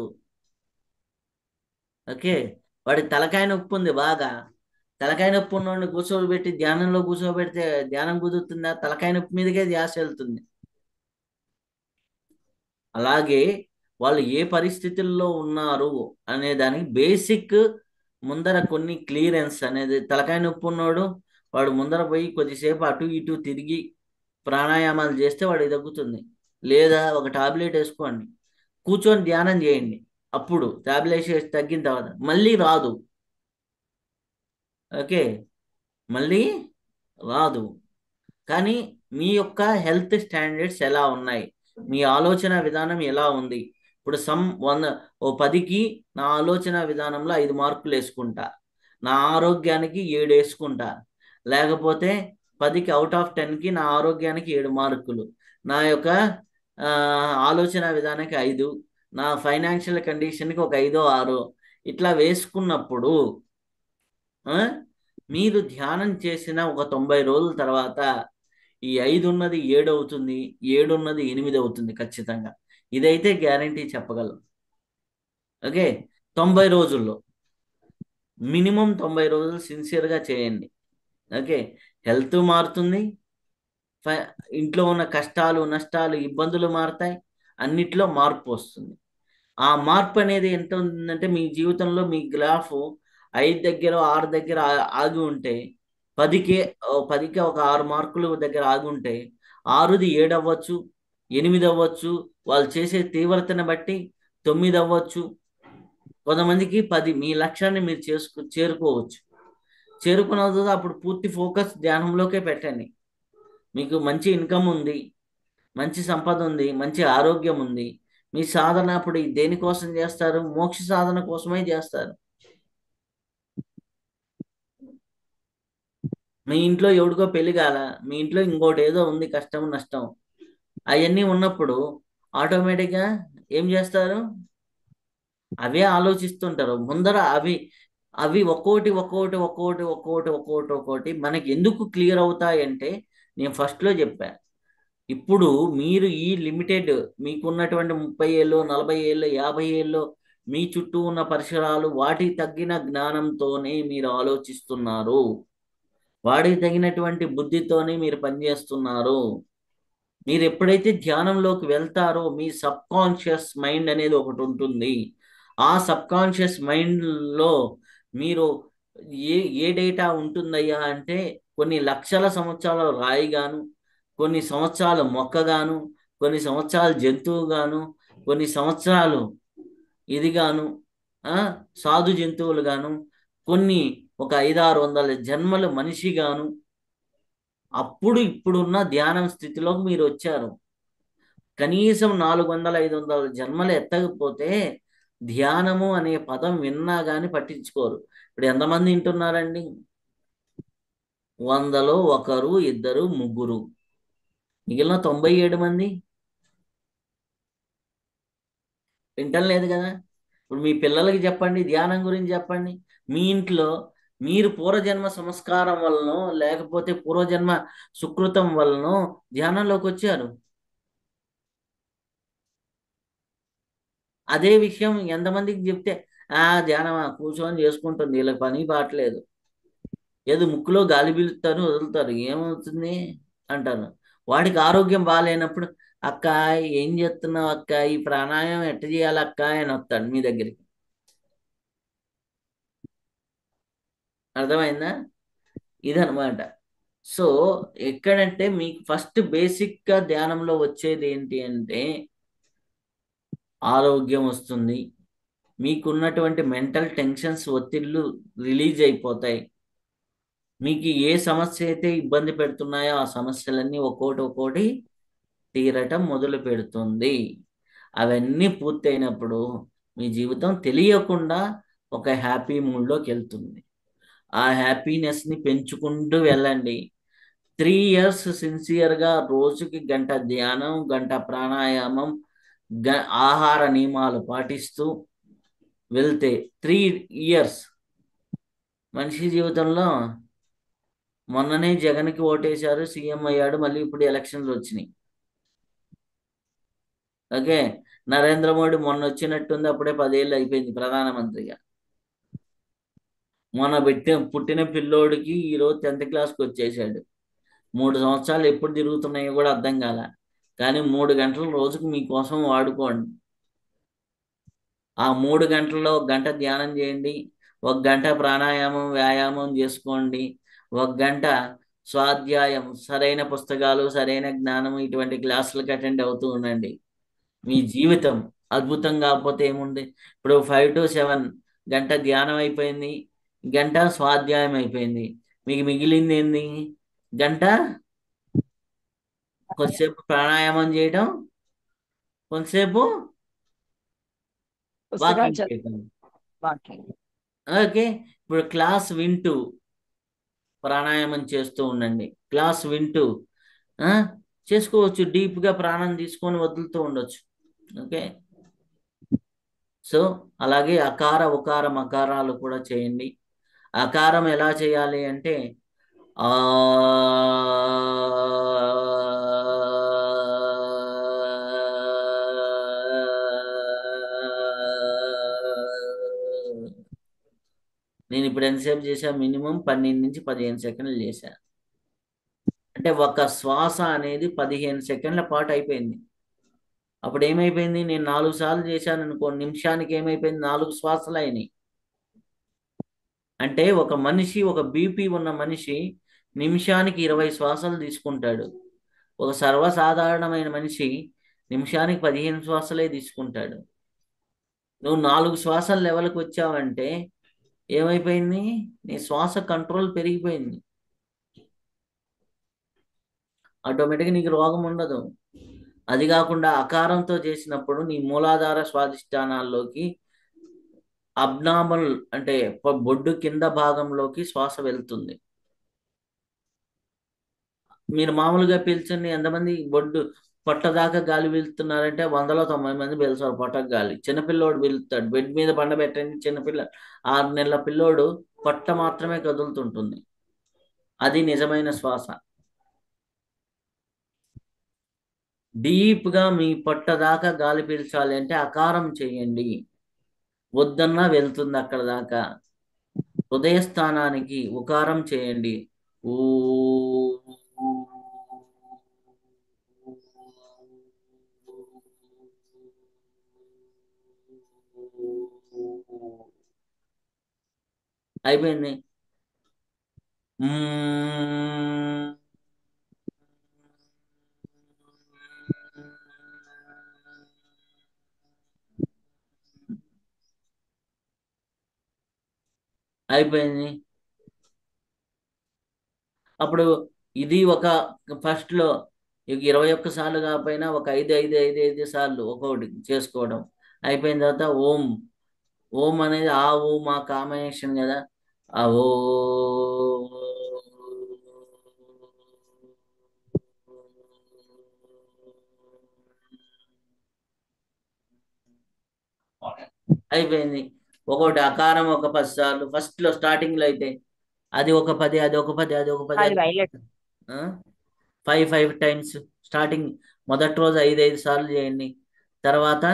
ఓకే వాడికి తలకాయ నొప్పి ఉంది బాగా తలకాయ నొప్పి ఉన్నోడిని కూర్చోబెట్టి ధ్యానంలో కూర్చోబెడితే ధ్యానం కుదురుతుందా తలకాయ నొప్పి మీదకే ధ్యాస వెళ్తుంది అలాగే వాళ్ళు ఏ పరిస్థితుల్లో ఉన్నారు అనే దానికి బేసిక్ ముందర కొన్ని క్లియరెన్స్ అనేది తలకాయ నొప్పి ఉన్నోడు వాడు ముందర పోయి కొద్దిసేపు అటు ఇటు తిరిగి ప్రాణాయామాలు చేస్తే వాడికి తగ్గుతుంది లేదా ఒక టాబ్లెట్ వేసుకోండి కూర్చొని ధ్యానం చేయండి అప్పుడు టాబ్లెట్ వేసి తగ్గిన తర్వాత మళ్ళీ రాదు ఓకే మళ్ళీ రాదు కానీ మీ యొక్క హెల్త్ స్టాండర్డ్స్ ఎలా ఉన్నాయి మీ ఆలోచన విధానం ఎలా ఉంది ఇప్పుడు సమ్ వంద ఓ పదికి నా ఆలోచన విధానంలో ఐదు మార్కులు వేసుకుంటా నా ఆరోగ్యానికి ఏడు వేసుకుంటా లేకపోతే పదికి అవుట్ ఆఫ్ టెన్కి నా ఆరోగ్యానికి ఏడు మార్కులు నా యొక్క ఆ, ఆలోచన విధానానికి ఐదు నా ఫైనాన్షియల్ కండిషన్కి ఒక ఐదో ఆరో ఇట్లా వేసుకున్నప్పుడు ఆ, మీరు ధ్యానం చేసిన ఒక తొంభై రోజుల తర్వాత ఈ ఐదు ఉన్నది ఏడు అవుతుంది ఏడు ఉన్నది ఎనిమిది అవుతుంది ఖచ్చితంగా ఇదైతే గ్యారంటీ చెప్పగలం ఓకే తొంభై రోజుల్లో మినిమం తొంభై రోజులు సిన్సియర్గా చేయండి ఓకే హెల్త్ మారుతుంది ఫై- ఇంట్లో ఉన్న కష్టాలు నష్టాలు ఇబ్బందులు మారుతాయి అన్నిట్లో మార్పు వస్తుంది ఆ మార్పు అనేది ఎంత ఉందంటే మీ జీవితంలో మీ గ్రాఫ్ ఐదు దగ్గర ఆరు దగ్గర ఆ- ఆగి ఉంటే పదికి ఓ పదికి ఒక ఆరు మార్కులు దగ్గర ఆగి ఉంటే ఆరుది ఏడు అవ్వచ్చు ఎనిమిది అవ్వచ్చు వాళ్ళు చేసే తీవ్రతను బట్టి తొమ్మిది అవ్వచ్చు కొంతమందికి పది మీ లక్ష్యాన్ని మీరు చేసుకు చేరుకోవచ్చు చేరుకున్న తర్వాత అప్పుడు పూర్తి ఫోకస్ ధ్యానంలోకే పెట్టండి మీకు మంచి ఇన్కమ్ ఉంది మంచి సంపద ఉంది మంచి ఆరోగ్యం ఉంది మీ సాధన అప్పుడు దేనికోసం చేస్తారు మోక్ష సాధన కోసమే చేస్తారు మీ ఇంట్లో ఎవడికో పెళ్లి కాల మీ ఇంట్లో ఇంకోటి ఏదో ఉంది కష్టం నష్టం అవన్నీ ఉన్నప్పుడు ఆటోమేటిక్గా ఏం చేస్తారు అవే ఆలోచిస్తుంటారు ముందర అవి అవి ఒక్కోటి ఒక్కోటి ఒక్కోటి ఒక్కోటి ఒక్కోటి ఒక్కోటి మనకి ఎందుకు క్లియర్ అవుతాయంటే నేను ఫస్ట్లో చెప్పా ఇప్పుడు మీరు ఈ లిమిటెడ్ మీకున్నటువంటి ముప్పై ఏళ్ళు నలభై ఏళ్ళు యాభై ఏళ్ళు మీ చుట్టూ ఉన్న పరిసరాలు వాటికి తగ్గిన జ్ఞానంతోనే మీరు ఆలోచిస్తున్నారు వాడికి తగినటువంటి బుద్ధితోనే మీరు పనిచేస్తున్నారు మీరు ఎప్పుడైతే ధ్యానంలోకి వెళ్తారో మీ సబ్ కాన్షియస్ మైండ్ అనేది ఒకటి ఉంటుంది ఆ సబ్ కాన్షియస్ మైండ్లో మీరు ఏ ఏ డేటా ఉంటుందయ్యా అంటే కొన్ని లక్షల సంవత్సరాల రాయిగాను కొన్ని సంవత్సరాలు మొక్కగాను కొన్ని సంవత్సరాలు జంతువుగాను కొన్ని సంవత్సరాలు ఇదిగాను ఆ, సాధు జంతువులుగాను కొన్ని ఒక ఐదారు వందల జన్మలు మనిషిగాను అప్పుడు ఇప్పుడున్న ధ్యానం స్థితిలోకి మీరు వచ్చారు కనీసం నాలుగు వందల ఐదు వందల జన్మలు ఎత్తకపోతే ధ్యానము అనే పదం విన్నా కానీ పట్టించుకోరు ఇప్పుడు ఎంతమంది వింటున్నారండి వందలో ఒకరు ఇద్దరు ముగ్గురు మిగిలిన తొంభై ఏడు మంది వింటం లేదు కదా ఇప్పుడు మీ పిల్లలకి చెప్పండి ధ్యానం గురించి చెప్పండి మీ ఇంట్లో మీరు పూర్వజన్మ సంస్కారం వలనో లేకపోతే పూర్వజన్మ సుకృతం వలనో ధ్యానంలోకి వచ్చారు అదే విషయం ఎంతమందికి చెప్తే ఆ ధ్యానమా కూర్చొని చేసుకుంటుంది వీళ్ళకి పని పాటలేదు ఏదో ముక్కులో గాలి పీలుస్తారు వదులుతారు ఏమవుతుంది అంటారు వాడికి ఆరోగ్యం బాగాలేనప్పుడు అక్క ఏం చేస్తున్నావు అక్క ఈ ప్రాణాయామం ఎట్ట చేయాలి అక్క అని వస్తాడు మీ దగ్గరికి అర్థమైందా ఇదనమాట సో ఎక్కడంటే మీకు ఫస్ట్ బేసిక్గా ధ్యానంలో వచ్చేది ఏంటి అంటే ఆరోగ్యం వస్తుంది మీకున్నటువంటి మెంటల్ టెన్షన్స్ ఒత్తిళ్ళు రిలీజ్ అయిపోతాయి మీకు ఏ సమస్య అయితే ఇబ్బంది పెడుతున్నాయో ఆ సమస్యలన్నీ ఒక్కోటి ఒక్కోటి తీరటం మొదలు పెడుతుంది అవన్నీ పూర్తయినప్పుడు మీ జీవితం తెలియకుండా ఒక హ్యాపీ మూడ్లోకి వెళ్తుంది ఆ హ్యాపీనెస్ని పెంచుకుంటూ వెళ్ళండి త్రీ ఇయర్స్ సిన్సియర్గా రోజుకి గంట ధ్యానం గంట ప్రాణాయామం గ ఆహార నియమాలు పాటిస్తూ వెళ్తే త్రీ ఇయర్స్ మనిషి జీవితంలో మొన్ననే జగన్కి ఓటేశారు సీఎం అయ్యాడు మళ్ళీ ఇప్పుడు ఎలక్షన్లు వచ్చినాయి ఓకే నరేంద్ర మోడీ మొన్న వచ్చినట్టుంది అప్పుడే పదేళ్ళు అయిపోయింది ప్రధానమంత్రిగా మొన్న పెట్టిన పుట్టిన పిల్లోడికి ఈరోజు టెన్త్ క్లాస్కి వచ్చేసాడు మూడు సంవత్సరాలు ఎప్పుడు తిరుగుతున్నాయో కూడా అర్థం కాల కానీ మూడు గంటలు రోజుకు మీకోసం వాడుకోండి ఆ మూడు గంటల్లో ఒక గంట ధ్యానం చేయండి ఒక గంట ప్రాణాయామం వ్యాయామం చేసుకోండి ఒక గంట స్వాధ్యాయం సరైన పుస్తకాలు సరైన జ్ఞానం ఇటువంటి క్లాసులకు అటెండ్ అవుతూ ఉండండి మీ జీవితం అద్భుతం కాకపోతే ఏముంది ఇప్పుడు ఫైవ్ టు సెవెన్ గంట ధ్యానం అయిపోయింది గంట స్వాధ్యాయం అయిపోయింది మీకు మిగిలింది ఏంది గంట కొంతసేపు ప్రాణాయామం చేయడం కొంతసేపు పుస్తకాలు వాకింగ్ చదివి చేయడం వాకింగ్ ఓకే ఇప్పుడు క్లాస్ వింటూ ప్రాణాయామం చేస్తూ ఉండండి క్లాస్ వింటూ ఆ, చేసుకోవచ్చు డీప్గా ప్రాణం తీసుకొని వదులుతూ ఉండొచ్చు ఓకే సో అలాగే అకార ఉకార మకారాలు కూడా చేయండి అకారం ఎలా చేయాలి అంటే ఆ నేను ఇప్పుడు ఎంతసేపు చేశా మినిమం పన్నెండు నుంచి పదిహేను సెకండ్లు చేశా అంటే ఒక శ్వాస అనేది పదిహేను సెకండ్ల పాటు అయిపోయింది అప్పుడు ఏమైపోయింది నేను నాలుగు సార్లు చేశాను అనుకో నిమిషానికి ఏమైపోయింది నాలుగు శ్వాసలు అయినాయి అంటే ఒక మనిషి ఒక బీపీ ఉన్న మనిషి నిమిషానికి ఇరవై శ్వాసలు తీసుకుంటాడు ఒక సర్వసాధారణమైన మనిషి నిమిషానికి పదిహేను శ్వాసలే తీసుకుంటాడు నువ్వు నాలుగు శ్వాసల లెవెల్కి వచ్చావంటే ఏమైపోయింది నీ శ్వాస కంట్రోల్ పెరిగిపోయింది ఆటోమేటిక్గా నీకు రోగం ఉండదు అది కాకుండా అకారంతో చేసినప్పుడు నీ మూలాధార స్వాదిష్టానాల్లోకి అబ్నార్మల్ అంటే ప- బొడ్డు కింద భాగంలోకి శ్వాస వెళ్తుంది మీరు మామూలుగా పీల్చండి ఎంతమంది బొడ్డు పొట్ట దాకా గాలి పీలుతున్నారంటే వందలో తొంభై మంది పీల్చారు పొట్టకు గాలి చిన్నపిల్లోడు పీలుతాడు బెడ్ మీద పండబెట్టండి చిన్నపిల్ల ఆరు నెలల పిల్లోడు పొట్ట మాత్రమే కదులుతుంటుంది అది నిజమైన శ్వాస డీప్గా మీ పొట్ట దాకా గాలి పీల్చాలి అంటే అకారం చేయండి వద్దన్నా వెళ్తుంది అక్కడ దాకా హృదయ స్థానానికి ఉకారం చేయండి ఊ అయిపోయింది మ్మ్. అయిపోయింది అప్పుడు ఇది ఒక ఫస్ట్ లో ఇక ఇరవై ఒక్క సార్లు కాకపోయినా ఒక ఐదు ఐదు ఐదు ఐదు సార్లు ఒక్కొక్కటి చేసుకోవడం అయిపోయిన తర్వాత ఓం ఓం అనేది ఆ ఓ మా కాంబినేషన్ కదా ఆ ఓ అయిపోయింది ఒకటి అకారం ఒక పది సార్లు ఫస్ట్ లో స్టార్టింగ్ లో అయితే అది ఒక పది అది ఒక పది అది ఒక పది అది అది violet five five times starting మొదటి రోజు ఐదు ఐదు సార్లు చేయండి తర్వాత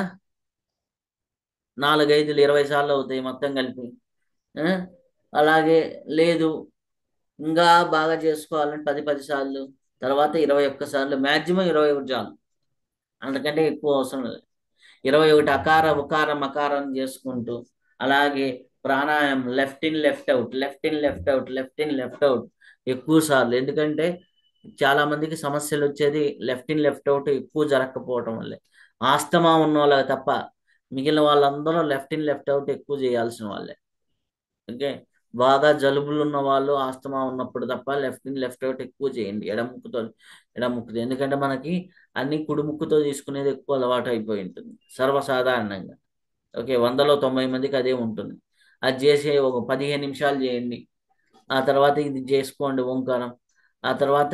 నాలుగు ఐదులు ఇరవై సార్లు అవుతాయి మొత్తం కలిపి ఆ? అలాగే లేదు ఇంకా బాగా చేసుకోవాలంటే పది పది సార్లు తర్వాత ఇరవై ఒక్క సార్లు మ్యాక్సిమం ఇరవై ఒకటి చాలు అంతకంటే ఎక్కువ అవసరం లేదు ఇరవై ఒకటి అకార ఉకార మకారం చేసుకుంటూ అలాగే ప్రాణాయామం left in left out left in left out left in left out ఎక్కువ సార్లు ఎందుకంటే చాలా మందికి సమస్యలు వచ్చేది లెఫ్ట్ ఇన్ లెఫ్ట్ అవుట్ ఎక్కువ జరగకపోవటం వల్లే ఆస్తమా ఉన్న వాళ్ళకి తప్ప మిగిలిన వాళ్ళందరూ లెఫ్ట్ ఇన్ లెఫ్ట్ అవుట్ ఎక్కువ చేయాల్సిన వాళ్ళే ఓకే బాగా జలుబులు ఉన్న వాళ్ళు ఆస్తమా ఉన్నప్పుడు తప్ప లెఫ్ట్ ఇన్ లెఫ్ట్ అవుట్ ఎక్కువ చేయండి ఎడముక్కుతో ఎడముక్కుతో ఎందుకంటే మనకి అన్ని కుడి ముక్కుతో తీసుకునేది ఎక్కువ అలవాటు అయిపోయి ఉంటుంది సర్వసాధారణంగా ఓకే వందలో తొంభై మందికి అదే ఉంటుంది అది చేసే ఒక పదిహేను నిమిషాలు చేయండి ఆ తర్వాత ఇది చేసుకోండి ఓంకారం ఆ తర్వాత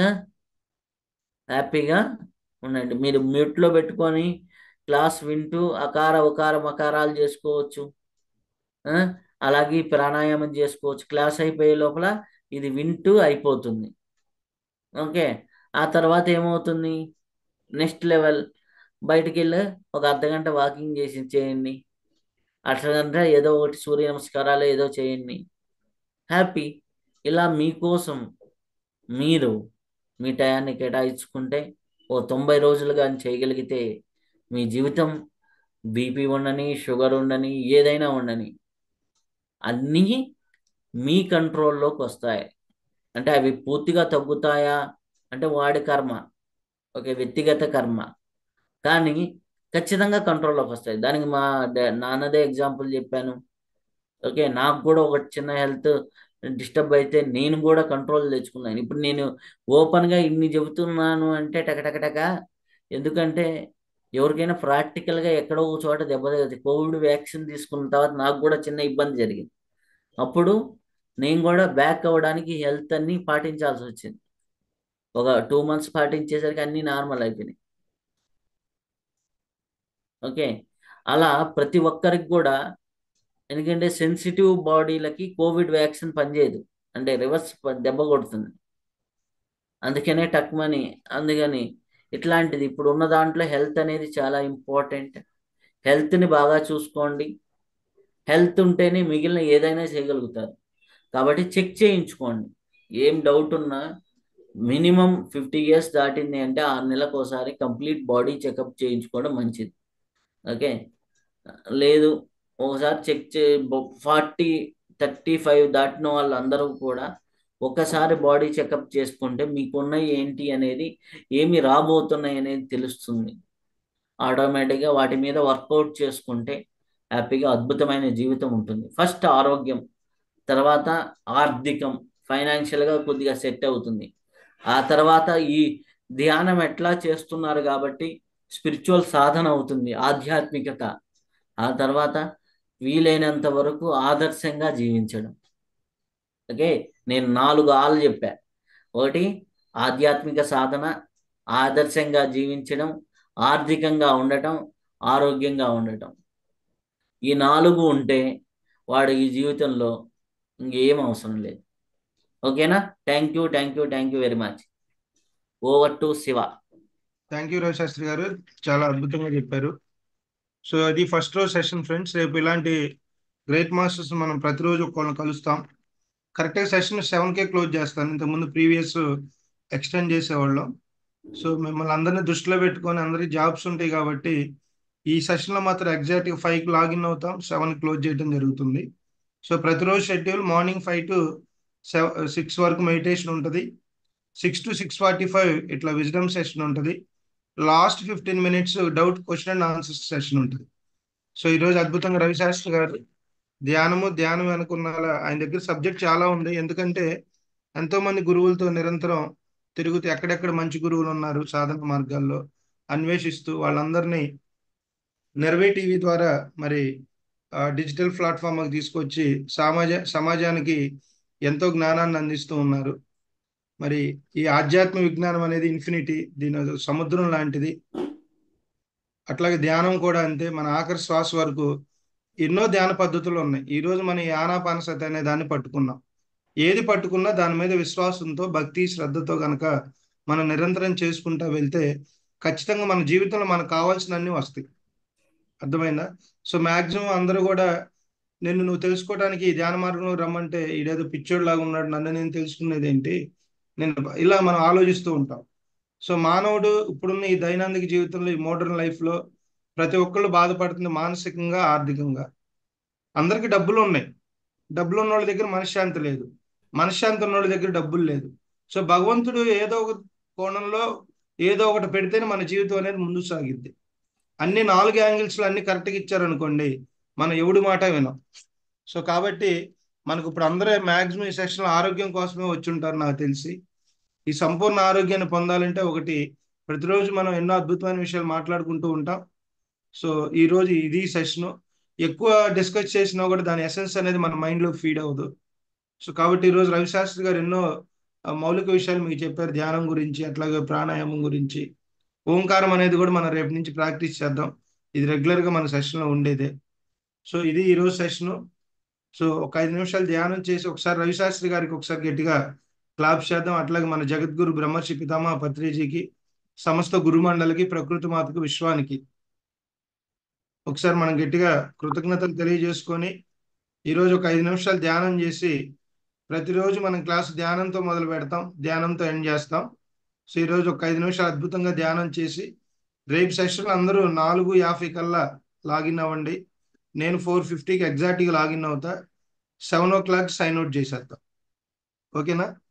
హ్యాపీగా ఉండండి మీరు మ్యూట్లో పెట్టుకొని క్లాస్ వింటూ అకార ఉకార మకారాలు చేసుకోవచ్చు ఆ? అలాగే ప్రాణాయామం చేసుకోవచ్చు క్లాస్ అయిపోయే లోపల ఇది వింటూ అయిపోతుంది ఓకే ఆ తర్వాత ఏమవుతుంది నెక్స్ట్ లెవెల్ బయటికి వెళ్ళి ఒక అర్ధగంట వాకింగ్ చేసి చేయండి అట్లంటే ఏదో ఒకటి సూర్య నమస్కారాలు ఏదో చేయండి హ్యాపీ ఇలా మీకోసం మీరు మీ టయాన్ని కేటాయించుకుంటే ఓ తొంభై రోజులు కానీ చేయగలిగితే మీ జీవితం బీపీ ఉండని షుగర్ ఉండని ఏదైనా ఉండని అన్నీ మీ కంట్రోల్లోకి వస్తాయి అంటే అవి పూర్తిగా తగ్గుతాయా అంటే వాడి కర్మ ఓకే వ్యక్తిగత కర్మ కానీ ఖచ్చితంగా కంట్రోల్లోకి వస్తాయి దానికి మా డా- నాన్నదే ఎగ్జాంపుల్ చెప్పాను ఓకే నాకు కూడా ఒక చిన్న హెల్త్ డిస్టర్బ్ అయితే నేను కూడా కంట్రోల్ తెచ్చుకున్నాను ఇప్పుడు నేను ఓపెన్గా ఇన్ని చెబుతున్నాను అంటే టకటకటక ఎందుకంటే ఎవరికైనా ప్రాక్టికల్గా ఎక్కడో ఒక చోట దెబ్బ తగిలింది కోవిడ్ వ్యాక్సిన్ తీసుకున్న తర్వాత నాకు కూడా చిన్న ఇబ్బంది జరిగింది అప్పుడు నేను కూడా బ్యాక్ అవ్వడానికి హెల్త్ అన్ని పాటించాల్సి వచ్చింది ఒక టూ మంత్స్ పాటించేసరికి అన్నీ నార్మల్ అయిపోయినాయి ఓకే అలా ప్రతి ఒక్కరికి కూడా ఎందుకంటే సెన్సిటివ్ బాడీలకి కోవిడ్ వ్యాక్సిన్ పనిచేయదు అంటే రివర్స్ ప- దెబ్బ కొడుతుంది అందుకనే టక్మని అందుకని ఇట్లాంటిది ఇప్పుడు ఉన్న దాంట్లో హెల్త్ అనేది చాలా ఇంపార్టెంట్ హెల్త్ని బాగా చూసుకోండి హెల్త్ ఉంటేనే మిగిలిన ఏదైనా చేయగలుగుతారు కాబట్టి చెక్ చేయించుకోండి ఏం డౌట్ ఉన్నా మినిమం ఫిఫ్టీ ఇయర్స్ దాటింది అంటే ఆరు నెలలకు ఒకసారి కంప్లీట్ బాడీ చెకప్ చేయించుకోవడం మంచిది ఓకే లేదు ఒకసారి చెక్ చే ఫార్టీ థర్టీ ఫైవ్ దాటిన వాళ్ళందరూ కూడా ఒక్కసారి బాడీ చెకప్ చేసుకుంటే మీకున్న ఏంటి అనేది ఏమి రాబోతున్నాయి అనేది తెలుస్తుంది ఆటోమేటిక్గా వాటి మీద వర్కౌట్ చేసుకుంటే హ్యాపీగా అద్భుతమైన జీవితం ఉంటుంది ఫస్ట్ ఆరోగ్యం తర్వాత ఆర్థికం ఫైనాన్షియల్గా కొద్దిగా సెట్ అవుతుంది ఆ తర్వాత ఈ ధ్యానం ఎట్లా చేస్తున్నారు కాబట్టి స్పిరిచువల్ సాధన అవుతుంది ఆధ్యాత్మికత ఆ తర్వాత వీలైనంత వరకు ఆదర్శంగా జీవించడం ఓకే నేను నాలుగు ఆలు చెప్పా ఒకటి ఆధ్యాత్మిక సాధన ఆదర్శంగా జీవించడం ఆర్థికంగా ఉండటం ఆరోగ్యంగా ఉండటం ఈ నాలుగు ఉంటే వాడు ఈ జీవితంలో ఇంకేం అవసరం లేదు ఓకేనా thank you thank you thank you very much over to Shiva thank you Ravishastri గారు చాలా అద్భుతంగా చెప్పారు సో అది ఫస్ట్ రోజు సెషన్ ఫ్రెండ్స్ రేపు ఇలాంటి గ్రేట్ మాస్టర్స్ మనం ప్రతిరోజు ఒక్కళ్ళని కలుస్తాం కరెక్ట్గా సెషన్ సెవెన్కే క్లోజ్ చేస్తాను ఇంతకుముందు ప్రీవియస్ ఎక్స్టెండ్ చేసేవాళ్ళం సో మిమ్మల్ని అందరినీ దృష్టిలో పెట్టుకొని అందరికి జాబ్స్ ఉంటాయి కాబట్టి ఈ సెషన్లో మాత్రం ఎగ్జాక్ట్గా ఫైవ్కి లాగిన్ అవుతాం సెవెన్ క్లోజ్ చేయడం జరుగుతుంది సో ప్రతిరోజు schedule morning five to seven six వరకు మెడిటేషన్ ఉంటుంది six to six forty five ఇట్లా విజ్డమ్ సెషన్ ఉంటుంది last fifteen minutes doubt question and answer session ఉంటుంది సో ఈరోజు అద్భుతంగా రవిశాస్త్రి గారు ధ్యానము ధ్యానం అనుకున్న ఆయన దగ్గర సబ్జెక్ట్ చాలా ఉంది ఎందుకంటే ఎంతో మంది గురువులతో నిరంతరం తిరుగుతూ ఎక్కడెక్కడ మంచి గురువులు ఉన్నారు సాధన మార్గాల్లో అన్వేషిస్తూ వాళ్ళందరినీ నెరవే టీవీ ద్వారా మరి డిజిటల్ ప్లాట్ఫామ్కి తీసుకొచ్చి సమాజ సమాజానికి ఎంతో జ్ఞానాన్ని అందిస్తూ ఉన్నారు మరి ఈ ఆధ్యాత్మ విజ్ఞానం అనేది ఇన్ఫినిటీ దీని సముద్రం లాంటిది అట్లాగే ధ్యానం కూడా అంతే మన ఆఖరి శ్వాస వరకు ఎన్నో ధ్యాన పద్ధతులు ఉన్నాయి ఈ రోజు మన ఈ ఆనాపానసతి అనే దాన్ని పట్టుకున్నాం ఏది పట్టుకున్నా దాని మీద విశ్వాసంతో భక్తి శ్రద్ధతో కనుక మనం నిరంతరం చేసుకుంటా వెళ్తే ఖచ్చితంగా మన జీవితంలో మనకు కావాల్సినన్ని వస్తాయి అర్థమైందా సో మాక్సిమం అందరూ కూడా నిన్ను నువ్వు తెలుసుకోవడానికి ఈ ధ్యాన మార్గంలో రమ్మంటే ఈడేదో పిచ్చోడు లాగా ఉన్నాడు నన్ను నేను తెలుసుకునేది ఏంటి నేను ఇలా మనం ఆలోచిస్తూ ఉంటాం సో మానవుడు ఇప్పుడున్న ఈ దైనందిక జీవితంలో ఈ మోడర్న్ లైఫ్లో ప్రతి ఒక్కళ్ళు బాధపడుతుంది మానసికంగా ఆర్థికంగా అందరికీ డబ్బులు ఉన్నాయి డబ్బులు ఉన్న వాళ్ళ దగ్గర మనశ్శాంతి లేదు మనశ్శాంతి ఉన్న వాళ్ళ దగ్గర డబ్బులు లేదు సో భగవంతుడు ఏదో ఒక కోణంలో ఏదో ఒకటి పెడితేనే మన జీవితం అనేది ముందుకు సాగిద్ది అన్ని నాలుగు యాంగిల్స్లో అన్ని కరెక్ట్గా ఇచ్చారనుకోండి మనం ఎవడి మాట వినాం సో కాబట్టి మనకు ఇప్పుడు అందరూ మ్యాక్సిమం ఈ సెక్షన్లో ఆరోగ్యం కోసమే వచ్చి ఉంటారు నాకు తెలిసి ఈ సంపూర్ణ ఆరోగ్యాన్ని పొందాలంటే ఒకటి ప్రతిరోజు మనం ఎన్నో అద్భుతమైన విషయాలు మాట్లాడుకుంటూ ఉంటాం సో ఈ రోజు ఇది సెషన్ ఎక్కువ డిస్కస్ చేసినా కూడా దాని ఎసెన్స్ అనేది మన మైండ్లో ఫీడ్ అవ్వదు సో కాబట్టి ఈరోజు రవిశాస్త్రి గారు ఎన్నో మౌలిక విషయాలు మీకు చెప్పారు ధ్యానం గురించి అట్లాగే ప్రాణాయామం గురించి ఓంకారం అనేది కూడా మనం రేపు నుంచి ప్రాక్టీస్ చేద్దాం ఇది రెగ్యులర్గా మన సెషన్లో ఉండేదే సో ఇది ఈరోజు సెషను సో ఒక ఐదు నిమిషాలు ధ్యానం చేసి ఒకసారి రవిశాస్త్రి గారికి ఒకసారి గట్టిగా క్లాప్ చేద్దాం అట్లాగే మన జగద్గురు బ్రహ్మర్షి పితామా పత్రిజీకి సమస్త గురుమండలికి ప్రకృతి మాతకు విశ్వానికి ఒకసారి మనం గట్టిగా కృతజ్ఞతలు తెలియజేసుకొని ఈరోజు ఒక ఐదు నిమిషాలు ధ్యానం చేసి ప్రతిరోజు మనం క్లాస్ ధ్యానంతో మొదలు పెడతాం ధ్యానంతో ఎండ్ చేస్తాం సో ఈరోజు ఒక ఐదు నిమిషాలు అద్భుతంగా ధ్యానం చేసి రేపు సెషన్ అందరూ నాలుగు యాభై కల్లా లాగిన్ అవ్వండి నేను ఫోర్ ఫిఫ్టీకి ఎగ్జాక్ట్గా లాగిన్ అవుతా seven o'clock sign out చేసేద్దాం ఓకేనా